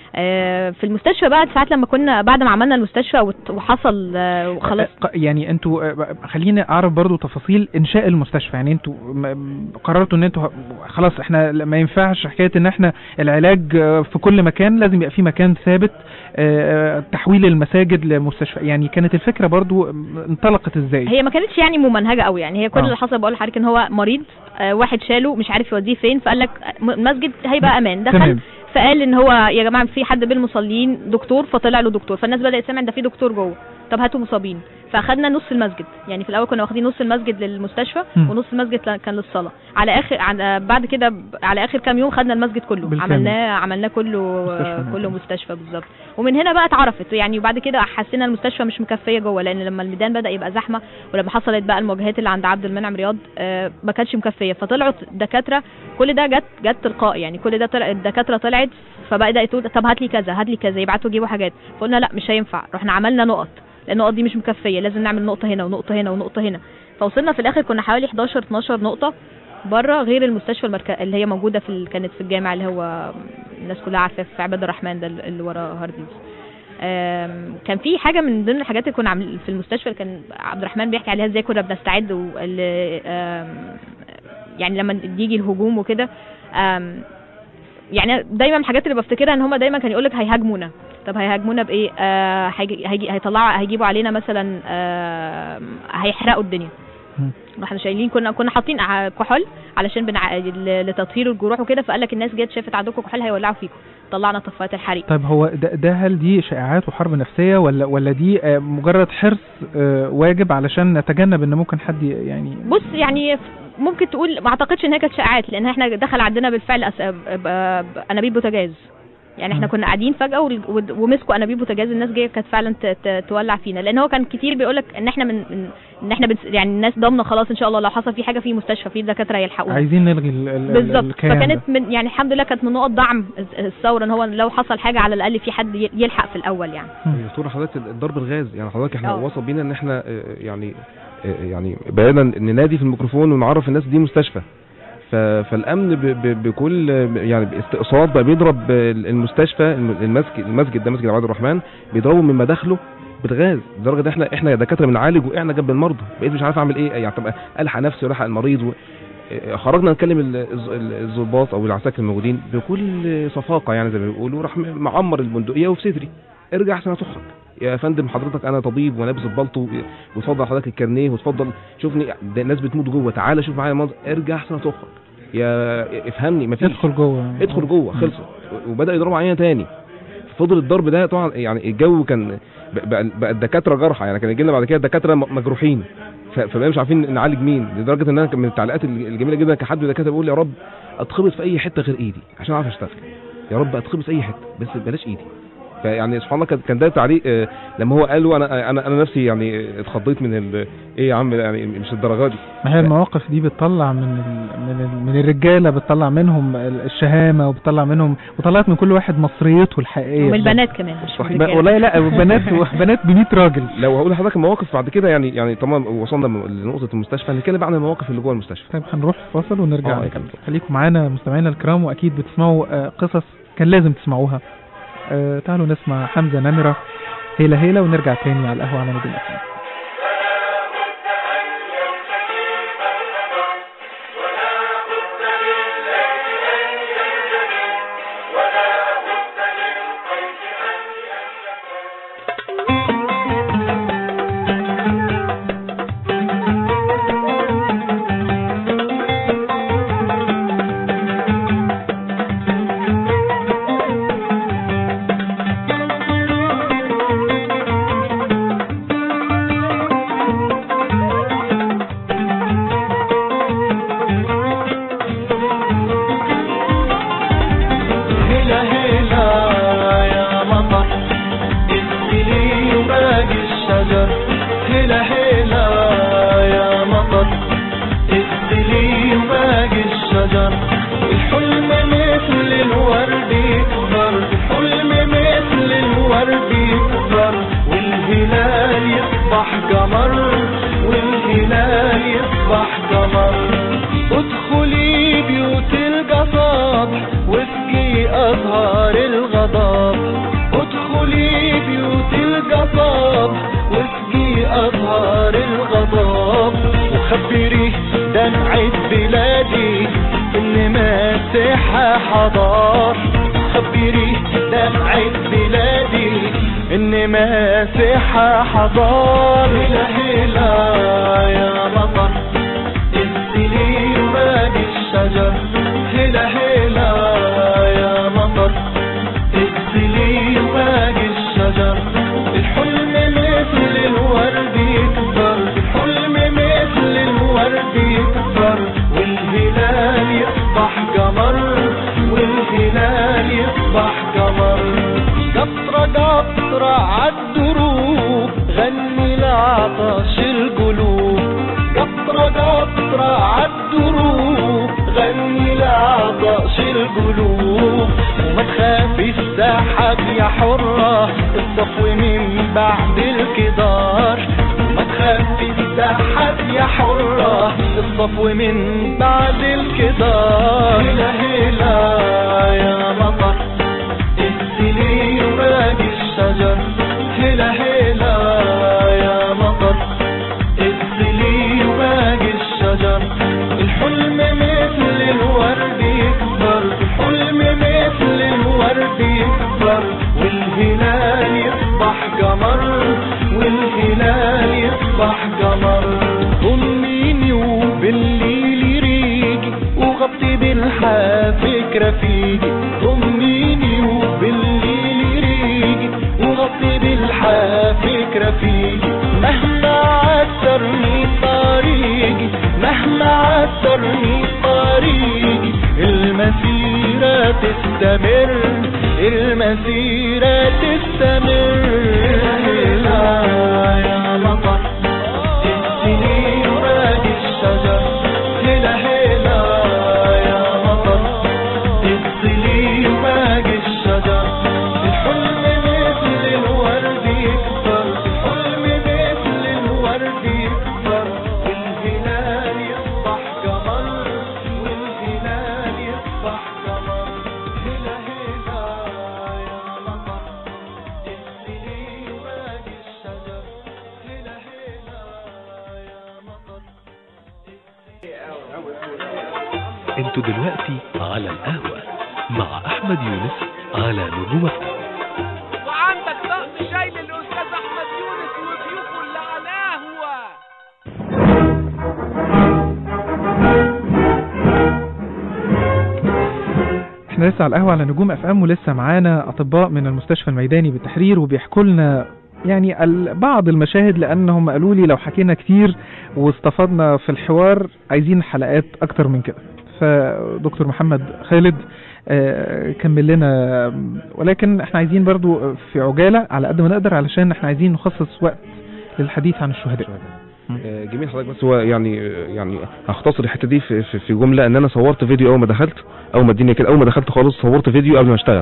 آه، في المستشفى بقى ساعات لما كنا بعد ما عملنا المستشفى وت- وحصل آه، وخلاص ق- يعني انتوا آه، خليني اعرف برضو تفاصيل انشاء المستشفى يعني انتوا م- قررتوا ان انتوا ه- خلاص احنا ل- ما ينفعش حكايه ان احنا العلاج آه، في كل مكان لازم يبقى في مكان ثابت آه، تحويل المساجد لمستشفى يعني كانت الفكره برضو انطلقت ازاي هي ما كانتش يعني ممنهجه قوي يعني هي كل آه. اللي حصل بقول لحضرتك ان هو مريض آه، واحد شاله مش عارف يوديه فين فقال لك م- المسجد هيبقى امان دخل تمام فقال ان هو يا جماعه في حد بالمصلين دكتور فطلع له دكتور فالناس بدات تسمع ده في دكتور جوه طب هاتوا مصابين فاخدنا نص المسجد يعني في الاول كنا واخدين نص المسجد للمستشفى مم. ونص المسجد ل- كان للصلاه على اخر على بعد كده ب- على اخر كام يوم خدنا المسجد كله بالكامل. عملناه عملناه كله مستشفى كله مجاني. مستشفى بالظبط ومن هنا بقى اتعرفت يعني وبعد كده حسينا المستشفى مش مكفيه جوه لان لما الميدان بدا يبقى زحمه ولما حصلت بقى المواجهات اللي عند عبد المنعم رياض آه، ما كانتش مكفيه فطلعوا دكاتره كل ده جت جت تلقائي يعني كل ده طلع الدكاتره طلعت فبدات تقول طب هات لي كذا هات لي كذا يبعتوا يجيبوا حاجات فقلنا لا مش هينفع رحنا عملنا نقط لان النقط دي مش مكفيه لازم نعمل نقطه هنا ونقطه هنا ونقطه هنا فوصلنا في الاخر كنا حوالي 11 12 نقطه بره غير المستشفى المركز اللي هي موجوده في ال... كانت في الجامع اللي هو الناس كلها عارفاه في عباد الرحمن ده اللي ورا هارديز آم، كان في حاجه من ضمن الحاجات اللي كنا عامل في المستشفى اللي كان عبد الرحمن بيحكي عليها ازاي كنا بنستعد وال- آم، يعني لما يجي الهجوم وكده آم، يعني دايما من الحاجات اللي بفتكرها ان هم دايما كان يقول لك هيهاجمونا طب هيهاجمونا بايه آه هيجي هيجي هيطلعوا هيجيبوا علينا مثلا آه هيحرقوا الدنيا مم. احنا شايلين كنا كنا حاطين ع- كحول علشان بنع... ل- لتطهير الجروح وكده فقال لك الناس جت شافت عندكم كحول هيولعوا فيكم طلعنا طفايات الحريق طيب هو ده, ده هل دي شائعات وحرب نفسيه ولا ولا دي آه، مجرد حرص آه، واجب علشان نتجنب ان ممكن حد ي- يعني بص يعني ممكن تقول ما اعتقدش ان هي كانت شائعات لان احنا دخل عندنا بالفعل أس... ب... ب... انابيب بوتاجاز يعني احنا مم. كنا قاعدين فجاه وال- ود- ومسكوا انابيب بوتاجاز الناس جايه كانت فعلا ت... ت... تولع فينا لان هو كان كتير بيقول لك ان احنا من, من ان احنا بنس... يعني الناس ضامنه خلاص ان شاء الله لو حصل في حاجه في مستشفى في دكاتره يلحقونا عايزين نلغي ال- ال- بالظبط الكيان فكانت ده. من يعني الحمد لله كانت من نقط دعم الس- الثوره ان هو لو حصل حاجه على الاقل في حد ي- يلحق في الاول يعني يا دكتور حضرتك الضرب الغاز يعني حضرتك احنا آه. وصل بينا ان احنا آه، يعني آه، يعني بدأنا ننادي في الميكروفون ونعرف الناس دي مستشفى ف- فالامن ب- ب- بكل يعني باستقصاد بقى بيضرب المستشفى الم- المسجد المسجد ده مسجد عباد الرحمن بيضربوا من مداخله بالغاز لدرجه ان احنا احنا دكاتره بنعالج وقعنا جنب المرضى بقيت مش عارف اعمل ايه يعني طب الحق نفسي والحق المريض و... آه، خرجنا نكلم ال- الز- ال- الضباط او العساكر الموجودين بكل صفاقه يعني زي ما بيقولوا راح معمر البندقيه وفي صدري ارجع احسن هتخرج يا فندم حضرتك انا طبيب ولابس البلطو وتفضل حضرتك الكارنيه وتفضل شوفني ده الناس بتموت جوه تعالى شوف معايا المنظر ارجع احسن هتخرج يا افهمني مفيش ادخل جوه ادخل جوه مم. خلصت وبدا يضربوا علينا تاني فضل الضرب ده طبعا يعني الجو كان بقى, بقى الدكاتره جرحى يعني كان يجي لنا بعد كده دكاتره م- مجروحين ف- فبقى مش عارفين نعالج مين لدرجه ان انا كان من التعليقات الج- الجميله جدا كان حد من الدكاتره بيقول يا رب اتخبط في اي حته غير ايدي عشان اعرف اشتغل يا رب اتخبط في اي حته بس بلاش ايدي فيعني سبحان الله كان كان ده تعليق آه، لما هو قاله انا انا انا نفسي يعني اتخضيت من ال- ايه يا عم يعني مش الدرجه دي ما هي المواقف دي بتطلع من ال... من ال... من الرجاله بتطلع منهم ال- الشهامه وبتطلع منهم وطلعت من كل واحد مصريته الحقيقيه ومن البنات كمان مش صحيح. من ب- الرجالة. والله لا بنات بنات ب 100 راجل لو هقول لحضرتك المواقف بعد كده يعني يعني طبعا وصلنا م- لنقطه المستشفى هنتكلم بقى عن المواقف اللي جوه المستشفى طيب هنروح فاصل ونرجع آه، نكمل خليكم معانا مستمعينا الكرام واكيد بتسمعوا آه، قصص كان لازم تسمعوها آه، تعالوا نسمع حمزه نمره هيلا هيلا ونرجع تاني على القهوه على نجوم الأفلام. هلا هلا يا مطر اسقي وباقي الشجر هلا هلا يا مطر اسقي وباقي الشجر الحلم مثل الورد يكبر الحلم مثل الورد يكبر والهلال يصبح قمر والهلال يصبح قمر ادخلي بيوت القصاب واسقي أزهار الغضب ادخلي بيوت القصب واسقي أزهار الغضب وخبري دمعة بلادي إن مسيحها حضار خبري دمعة بلادي إن مسيحها حضار هلا هلا يا مطر انزلي وباقي الشجر هلا هلا يا مطر انزلي وباقي الشجر الحلم مثل الورد يكبر الحلم مثل الورد يكبر والهلال يصبح قمر والهلال يصبح قمر قطرة قطرة عالدروب غني لعطش القلوب قطرة قطرة عالدروب غني لعطش القلوب وما تخافي السحاب يا حرة الصفو من بعد الكدار وما تخافي السحاب يا حرة الصفو من بعد الكدار هلا هلا يا مطر انزلي وباقي الشجر هلا هلا يا مطر انزلي وباقي الشجر الحلم مثل الورد يكبر الحلم مثل الورد يكبر والهلال يصبح قمر والهلال يصبح قمر ضميني وبالليل يريقي وغطي بالحافك رفيقي ضميني وبالليل يريقي وغطي بالحافك رفيقي مهما عثرني طريقي مهما عثرني طريقي المسيرة تستمر المسيرة تستمر هلا يا مطر انزلي وراقي الشجر هلا هلا يا مطر انزلي وراقي الشجر الحلم مثل الورد يكبر الحلم مثل الورد يكبر والهلال يصبح قمر والهلال يصبح قمر هلا هلا يا مطر انزلي وراقي الشجر هلا هلا يا مطر انتوا دلوقتي على القهوة مع احمد يونس على نجوم FM. وعندك طقم شاي للاستاذ احمد يونس وضيوفه اللي على قهوه احنا لسه على القهوة على نجوم اف ام ولسه معانا اطباء من المستشفى الميداني بالتحرير وبيحكوا لنا يعني ال- بعض المشاهد لانهم قالوا لي لو حكينا كتير واستفدنا في الحوار عايزين حلقات اكتر من كده فدكتور محمد خالد آه، كمل لنا ولكن احنا عايزين برضو في عجالة على قد ما نقدر علشان احنا عايزين نخصص وقت للحديث عن الشهداء آه، جميل حضرتك بس هو يعني آه، يعني هختصر الحته دي في, في, في جمله ان انا صورت فيديو اول ما دخلت اول ما الدنيا كده اول ما دخلت خالص صورت فيديو قبل ما اشتغل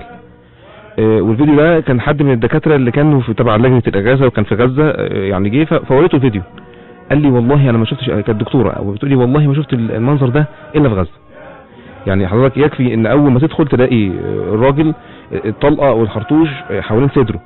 آه، والفيديو ده كان حد من الدكاتره اللي كانوا في تبع لجنه الاجازه وكان في غزه آه، يعني جه ف- فوريته الفيديو قال لي والله انا ما شفتش كانت دكتوره وبتقول لي والله ما شفت المنظر ده الا في غزه يعني حضرتك يكفي ان اول ما تدخل تلاقي آه، الراجل آه، الطلقه والخرطوش آه، حوالين صدره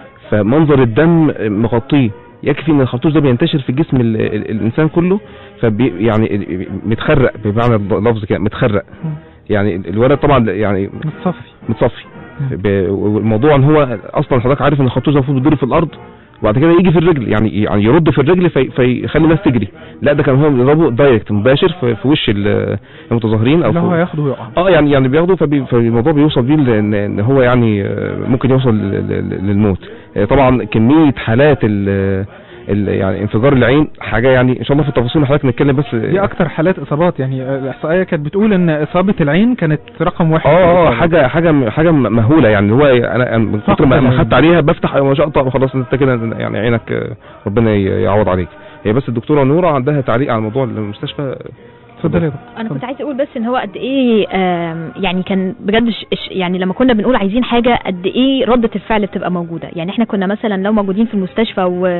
فمنظر الدم آه، مغطيه يكفي ان الخرطوش ده بينتشر في جسم ال ال الانسان كله فبي يعني متخرق بمعنى اللفظ كده متخرق يعني الولد طبعا يعني متصفي متصفي ب- والموضوع ان هو اصلا حضرتك عارف ان الخرطوش ده المفروض يضرب في الارض وبعد كده يجي في الرجل يعني يعني يرد في الرجل في فيخلي الناس تجري لا ده كان هو بيضربه دايركت مباشر في, في وش ال- المتظاهرين او اللي هو في هياخده ويقع اه يعني يعني بياخده فبي فالموضوع بيوصل بيه لان ان هو يعني آه، ممكن يوصل ل- ل- للموت آه، طبعا كميه حالات ال ال- يعني انفجار العين حاجه يعني ان شاء الله في التفاصيل حضرتك نتكلم بس دي اكتر حالات اصابات يعني الاحصائيه كانت بتقول ان اصابه العين كانت رقم واحد اه في اه الإصابات. حاجه حاجه حاجه مهوله يعني هو انا أنا من كتر ما فقد ما العين. خدت عليها بفتح ما شاء الله خلاص انت كده يعني عينك آه، ربنا ي- يعوض عليك هي بس الدكتوره نوره عندها تعليق على موضوع المستشفى اتفضل يا دكتور انا كنت عايزه اقول بس ان هو قد ايه آم، يعني كان بجد ش- ش- يعني لما كنا بنقول عايزين حاجه قد ايه رده الفعل بتبقى موجوده يعني احنا كنا مثلا لو موجودين في المستشفى و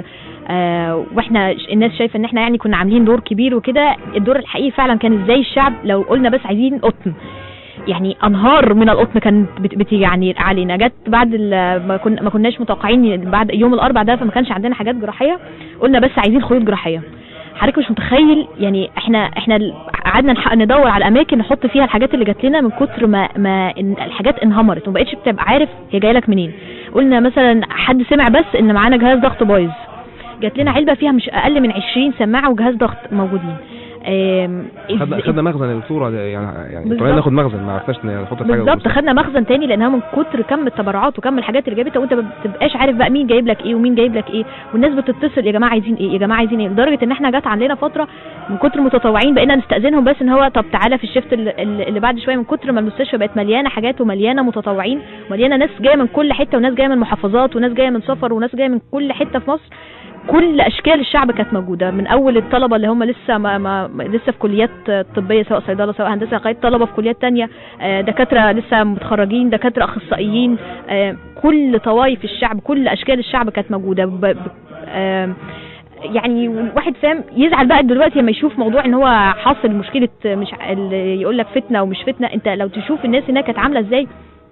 آه، واحنا ش- الناس شايفه ان احنا يعني كنا عاملين دور كبير وكده الدور الحقيقي فعلا كان ازاي الشعب لو قلنا بس عايزين قطن يعني انهار من القطن كانت بت- بتيجي يعني علينا جت بعد ال- ما, كن ما كناش متوقعين بعد يوم الاربع ده فما كانش عندنا حاجات جراحيه قلنا بس عايزين خيوط جراحيه حضرتك مش متخيل يعني احنا احنا ال- قعدنا نح- ندور على اماكن نحط فيها الحاجات اللي جات لنا من كتر ما ما إن الحاجات انهمرت وما بقتش بتبقى عارف هي جايه لك منين قلنا مثلا حد سمع بس ان معانا جهاز ضغط بايظ جات لنا علبه فيها مش اقل من 20 سماعه وجهاز ضغط موجودين آم، خدنا إز- خدنا مخزن يا دكتوره ده يعني يعني بالظبط. اضطرينا ناخد مخزن ما عرفناش نحط الحاجه بالظبط جوه. خدنا مخزن تاني لانها من كتر كم التبرعات وكم الحاجات اللي جابتها وانت ما بتبقاش عارف بقى مين جايب لك ايه ومين جايب لك ايه والناس بتتصل يا جماعه عايزين ايه يا جماعه عايزين ايه لدرجه ان احنا جت علينا فتره من كتر متطوعين بقينا نستاذنهم بس ان هو طب تعالى في الشفت اللي, اللي بعد شويه من كتر ما المستشفى بقت مليانه حاجات ومليانه متطوعين مليانه ناس جايه من كل حته وناس جايه من محافظات وناس جايه من سفر وناس جايه من كل حته في مصر كل اشكال الشعب كانت موجوده من اول الطلبه اللي هم لسه ما, ما ما- لسه في كليات طبيه سواء صيدله سواء هندسه لغايه طلبه في كليات تانية آه، دكاتره لسه متخرجين دكاتره اخصائيين آه، كل طوائف الشعب كل اشكال الشعب كانت موجوده ب... ب... آم، يعني الواحد فاهم يزعل بقى دلوقتي لما يشوف موضوع ان هو حاصل مشكله مش ع- اللي يقول لك فتنه ومش فتنه انت لو تشوف الناس هناك كانت عامله ازاي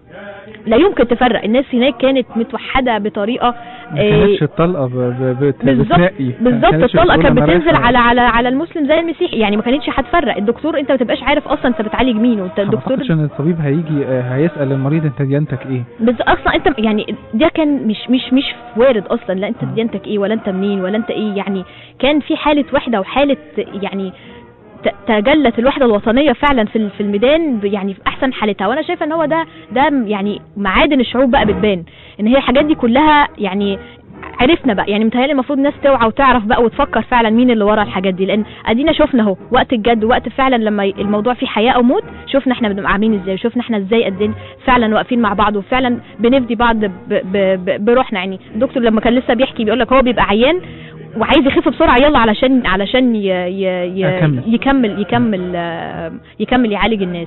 لا يمكن تفرق الناس هناك كانت متوحده بطريقه ما آه، كانتش الطلقه ب- ب- بت- بالظبط بتنقي ما بالظبط كانتش الطلقه بتقول كانت أنا بتنزل رايحة. على على على المسلم زي المسيحي يعني ما كانتش هتفرق الدكتور انت ما تبقاش عارف اصلا انت بتعالج مين وانت ما الدكتور اعتقدش ان الطبيب هيجي آه، هيسال المريض انت ديانتك ايه بس اصلا انت يعني ده كان مش مش مش وارد اصلا لا انت ديانتك ايه ولا انت منين ولا انت ايه يعني كان في حاله وحده وحاله يعني ت- تجلت الوحده الوطنيه فعلا في ال- في الميدان ب- يعني في احسن حالتها وانا شايفه ان هو ده ده يعني معادن الشعوب بقى بتبان ان هي الحاجات دي كلها يعني عرفنا بقى يعني متهيألي المفروض الناس توعى وتعرف بقى وتفكر فعلا مين اللي ورا الحاجات دي لان ادينا شفنا اهو وقت الجد وقت فعلا لما ي- الموضوع فيه حياه او موت شفنا احنا بنبقى عاملين ازاي وشفنا احنا ازاي قد فعلا واقفين مع بعض وفعلا بنفدي بعض ب ب ب بروحنا يعني الدكتور لما كان لسه بيحكي بيقول لك هو بيبقى عيان وعايز يخف بسرعه يلا علشان علشان ي ي ي أكمل. يكمل يكمل آه، يكمل يعالج الناس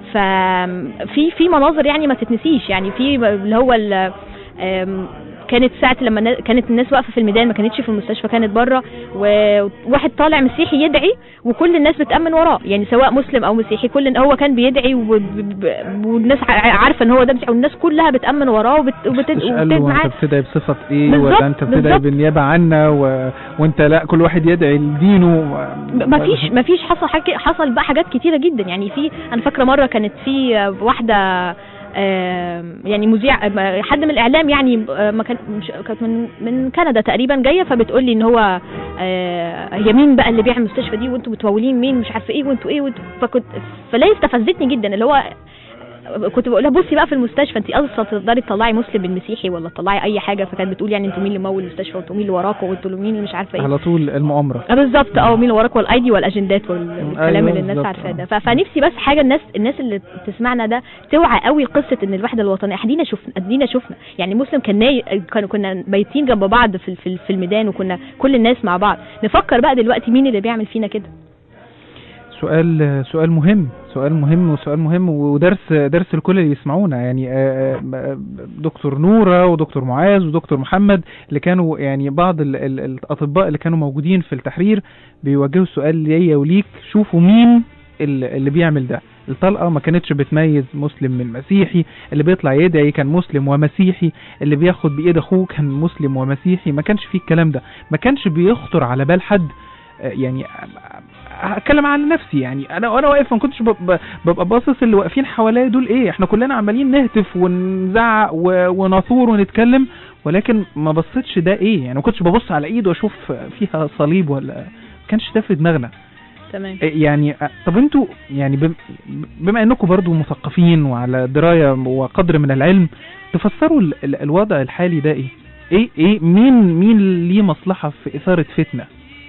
ففي في مناظر يعني ما تتنسيش يعني في اللي هو ال- آم، كانت ساعة لما النا- كانت الناس واقفة في الميدان ما كانتش في المستشفى كانت بره وواحد طالع مسيحي يدعي وكل الناس بتأمن وراه يعني سواء مسلم أو مسيحي كل هو كان بيدعي وب- ب- والناس ع- عارفة ان هو ده مسيحي والناس كلها بتأمن وراه وبت- وبت- مش قال وبتدعي له انت معاه بتدعي بصفه ايه بالظبط، ولا انت بتدعي بالظبط. بالنيابه عنا و... وانت لا كل واحد يدعي لدينه ما فيش ما فيش حصل حاجة حصل بقى حاجات كتيره جدا يعني في انا فاكره مره كانت في آه، واحده آم، يعني مذيع آه، حد من الاعلام يعني آه، ما كان مش كانت من من كندا تقريبا جايه فبتقول لي ان هو آه، هي مين بقى اللي بيعمل المستشفى دي وانتوا متولين مين مش عارفه ايه وانتوا ايه وانتوا فكنت فلا استفزتني جدا اللي هو كنت بقول لها بصي بقى في المستشفى انت اصلا تقدري تطلعي مسلم بالمسيحي ولا تطلعي اي حاجه فكانت بتقول يعني انتوا مين اللي مول المستشفى وانتوا مين اللي وراكم وانتوا مين اللي مش عارفه ايه على طول المؤامره اه بالظبط اه مين اللي وراك والايدي والاجندات وال- والكلام أيوة اللي الناس بالظبط، عارفاه اه. ده ف- فنفسي بس حاجه الناس الناس اللي تسمعنا ده توعى قوي قصه ان الوحده الوطنيه ادينا شفنا ادينا شفنا يعني مسلم كان ناي... كانوا كنا بايتين جنب بعض في في في الميدان وكنا كل الناس مع بعض نفكر بقى دلوقتي مين اللي بيعمل فينا كده سؤال سؤال مهم سؤال مهم وسؤال مهم ودرس درس لكل اللي يسمعونا يعني آه، آه، دكتور نورة ودكتور معاذ ودكتور محمد اللي كانوا يعني بعض ال- ال- الاطباء اللي كانوا موجودين في التحرير بيوجهوا السؤال ليا وليك شوفوا مين ال- اللي بيعمل ده الطلقة ما كانتش بتميز مسلم من مسيحي اللي بيطلع يدعي كان مسلم ومسيحي اللي بياخد بإيد أخوه كان مسلم ومسيحي ما كانش فيه الكلام ده ما كانش بيخطر على بال حد آه، يعني هتكلم عن نفسي يعني انا وانا واقف ما كنتش بب- ببقى باصص اللي واقفين حواليا دول ايه احنا كلنا عمالين نهتف ونزعق و- ونثور ونتكلم ولكن ما بصيتش ده ايه يعني ما كنتش ببص على ايد واشوف فيها صليب ولا ما كانش ده في دماغنا تمام إيه يعني أ- طب انتوا يعني بم- بما انكم برضو مثقفين وعلى درايه وقدر من العلم تفسروا ال- ال- الوضع الحالي ده ايه ايه ايه مين مين ليه مصلحه في اثاره فتنه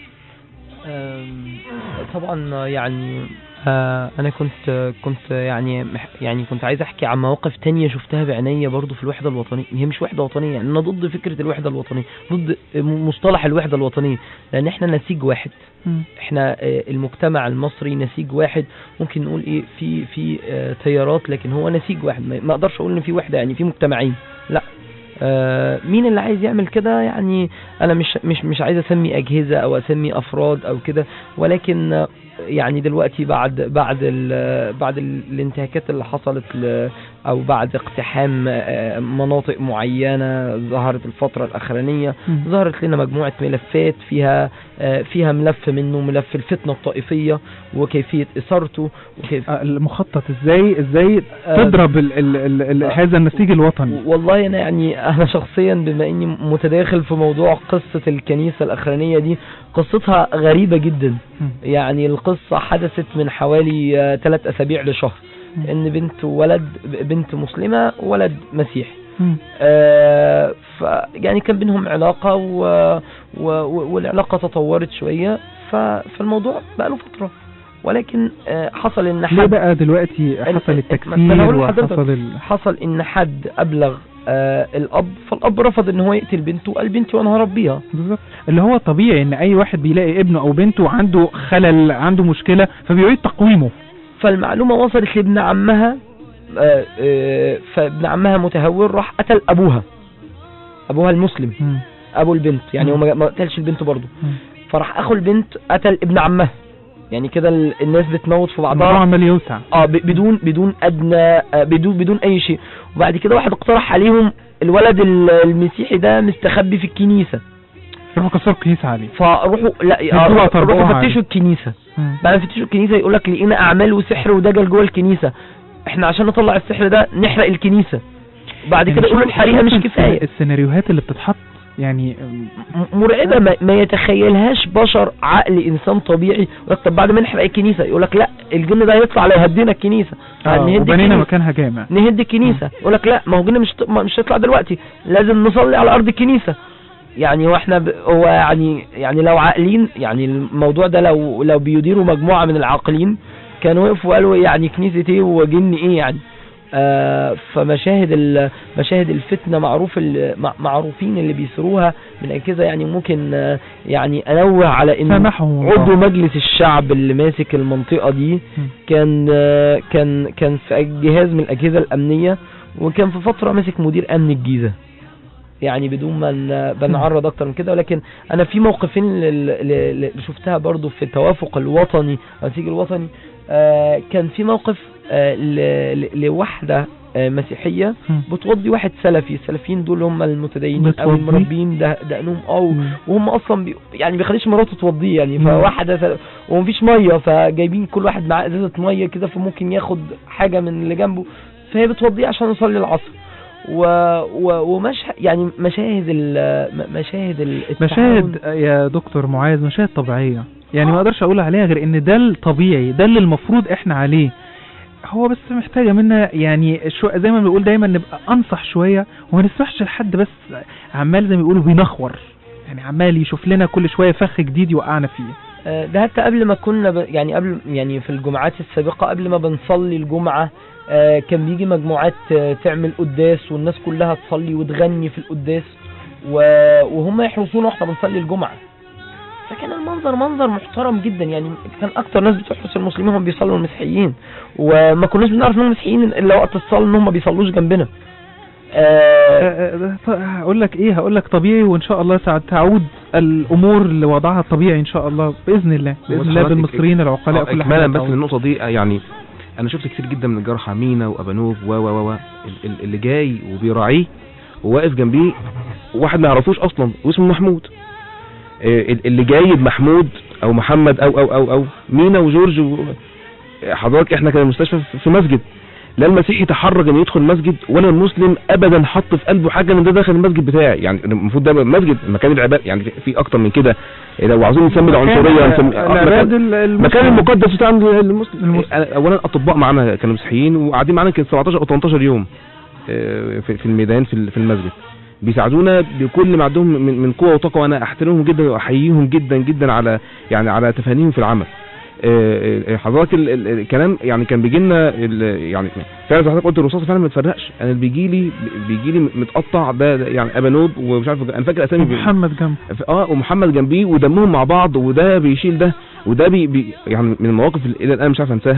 أم، طبعا يعني آه، انا كنت كنت يعني مح- يعني كنت عايز احكي عن مواقف تانية شفتها بعينيا برضو في الوحده الوطنيه هي مش وحده وطنيه يعني انا ضد فكره الوحده الوطنيه ضد م- مصطلح الوحده الوطنيه لان احنا نسيج واحد احنا آه، المجتمع المصري نسيج واحد ممكن نقول ايه في في آه، تيارات لكن هو نسيج واحد ما ما اقدرش اقول ان في وحده يعني في مجتمعين لا آه، مين اللي عايز يعمل كده يعني انا مش مش مش عايز اسمي اجهزه او اسمي افراد او كده ولكن آه، يعني دلوقتي بعد بعد ال بعد ال- الانتهاكات اللي حصلت ل او بعد اقتحام آه، مناطق معينه ظهرت الفتره الاخرانيه مم. ظهرت لنا مجموعه ملفات فيها آه، فيها ملف منه ملف الفتنه الطائفيه وكيفيه اثارته وكيف آه، المخطط ازاي ازاي آه، تضرب ال ال ال ال آه. هذا النسيج الوطني والله انا يعني انا شخصيا بما اني متداخل في موضوع قصة الكنيسة الاخرانية دي قصتها غريبة جدا مم. يعني القصة حدثت من حوالي ثلاث اسابيع لشهر مم. ان بنت وولد بنت مسلمة ولد مسيحي مم. آه ف يعني كان بينهم علاقة و... و... و- والعلاقة تطورت شوية ف... فالموضوع بقى له فترة ولكن آه حصل ان ليه حد بقى دلوقتي ال- حصل ما أنا التكفير هقول لحضرتك. وحصل ال... حصل ان حد ابلغ آه الاب فالاب رفض ان هو يقتل بنته وقال بنتي وانا هربيها بالظبط اللي هو طبيعي ان اي واحد بيلاقي ابنه او بنته عنده خلل عنده مشكله فبيعيد تقويمه فالمعلومه وصلت لابن عمها آه آه فابن عمها متهور راح قتل ابوها ابوها المسلم مم. ابو البنت يعني هو مم. ما ما قتلش البنت برضه مم. فراح اخو البنت قتل ابن عمها يعني كده ال- الناس بتموت في الموضوع بعضها عمال يوسع اه ب- بدون بدون ادنى آه، بدون بدون اي شيء وبعد كده واحد اقترح عليهم الولد ال- المسيحي ده مستخبي في الكنيسه روحوا كسروا الكنيسه عليه فروحوا لا يدوها آه، روحوا طربوها روحوا عليه. فتشوا الكنيسه مم. بعد ما فتشوا الكنيسه يقول لك لقينا اعمال وسحر ودجل جوه الكنيسه احنا عشان نطلع السحر ده نحرق الكنيسه بعد يعني كده يقولوا شوف- الحريقه مش شوف كفايه السيناريوهات اللي بتتحط يعني م- مرعبه ما, ما يتخيلهاش بشر عقل انسان طبيعي يقول لك طب بعد ما نحرق الكنيسه يقول لك لا الجن ده هيطلع لو هدينا الكنيسه آه نهد وبنينا الكنيسه مكانها جامع نهد الكنيسه يقول لك لا ما هو جن مش ما- مش هيطلع دلوقتي لازم نصلي على ارض الكنيسه يعني هو احنا ب... هو يعني يعني لو عاقلين يعني الموضوع ده لو لو بيديروا مجموعه من العاقلين كانوا وقفوا وقالوا يعني كنيسه ايه وجن ايه يعني آه فمشاهد ال- مشاهد الفتنه معروف ال- مع- معروفين اللي بيسروها من اجهزه يعني ممكن آه يعني انوه على ان سامحهم الله. عضو مجلس الشعب اللي ماسك المنطقه دي مم. كان آه، كان كان في جهاز من الاجهزه الامنيه وكان في فتره ماسك مدير امن الجيزه يعني بدون ما ن- بنعرض اكتر من كده ولكن انا في موقفين ل- ل- ل- شفتها برضو في التوافق الوطني النسيج الوطني آه، كان في موقف آه، ل- ل- لواحده آه، مسيحيه مم. بتوضي واحد سلفي السلفيين دول هم المتدينين او بتوضيه؟ المربين ده دقنهم او مم. وهم اصلا بي يعني بيخليش مراته توضيه يعني مم. فواحده سل... ومفيش ميه فجايبين كل واحد معاه ازازه ميه كده فممكن ياخد حاجه من اللي جنبه فهي بتوضيه عشان يصلي العصر و... و... ومشهد يعني مشاهد ال... م- مشاهد ال... مشاهد التعاون. يا دكتور معاذ مشاهد طبيعية يعني آه. ما اقدرش اقول عليها غير ان ده الطبيعي ده اللي المفروض احنا عليه هو بس محتاجة منا يعني شو زي ما بنقول دايما نبقى انصح شوية وما نسمحش لحد بس عمال زي ما بيقولوا بينخور يعني عمال يشوف لنا كل شوية فخ جديد يوقعنا فيه آه، ده حتى قبل ما كنا ب... يعني قبل يعني في الجمعات السابقة قبل ما بنصلي الجمعة آه، كان بيجي مجموعات آه، تعمل قداس والناس كلها تصلي وتغني في القداس و... وهم يحرسونا واحنا بنصلي الجمعة فكان المنظر منظر محترم جدا يعني كان اكتر ناس بتحرس المسلمين هم بيصلوا المسيحيين وما كناش بنعرف انهم مسيحيين الا وقت الصلاة ان هم ما بيصلوش جنبنا آه، هقول لك ايه هقول لك طبيعي وان شاء الله ساعة تعود الامور لوضعها الطبيعي ان شاء الله باذن الله باذن الله حضرتك بالمصريين العقلاء آه، كل اكمالا حاجه بس تعود. للنقطه دي آه، يعني انا شفت كتير جدا من الجرحى مينا وابانوف و و و و ال- ال- اللي جاي وبيراعيه وواقف جنبيه واحد ما يعرفوش اصلا واسمه محمود آه، ال- اللي جاي بمحمود او محمد او او او او مينا وجورج و... حضرتك احنا كان المستشفى في- في مسجد لا المسيحي تحرج ان يدخل المسجد ولا المسلم ابدا حط في قلبه حاجه ان ده داخل المسجد بتاعي يعني المفروض ده مسجد مكان العباده يعني في- في اكتر من كده لو عاوزين نسمي العنصريه نسمي آه، مكان- العباد ال- المسلم. مكان المقدس بتاع المسلم المسلم. آه، اولا اطباء معانا كانوا مسيحيين وقاعدين معانا كان 17 او 18 يوم آه، في في الميدان في ال- في المسجد بيساعدونا بكل ما عندهم من من قوه وطاقه وانا احترمهم جدا واحييهم جدا جدا على يعني على تفانيهم في العمل آه، آه، حضرتك ال- ال- الكلام يعني كان بيجي لنا ال- يعني فعلا زي ما حضرتك قلت الرصاصه فعلا ما تفرقش انا اللي بيجي لي بيجي لي متقطع ده ده يعني ابانوب ومش عارف انا فاكر اسامي بي- محمد جنب اه ومحمد جنبيه ودمهم مع بعض وده بيشيل ده وده بي بي يعني من المواقف اللي الى الان مش عارف انساها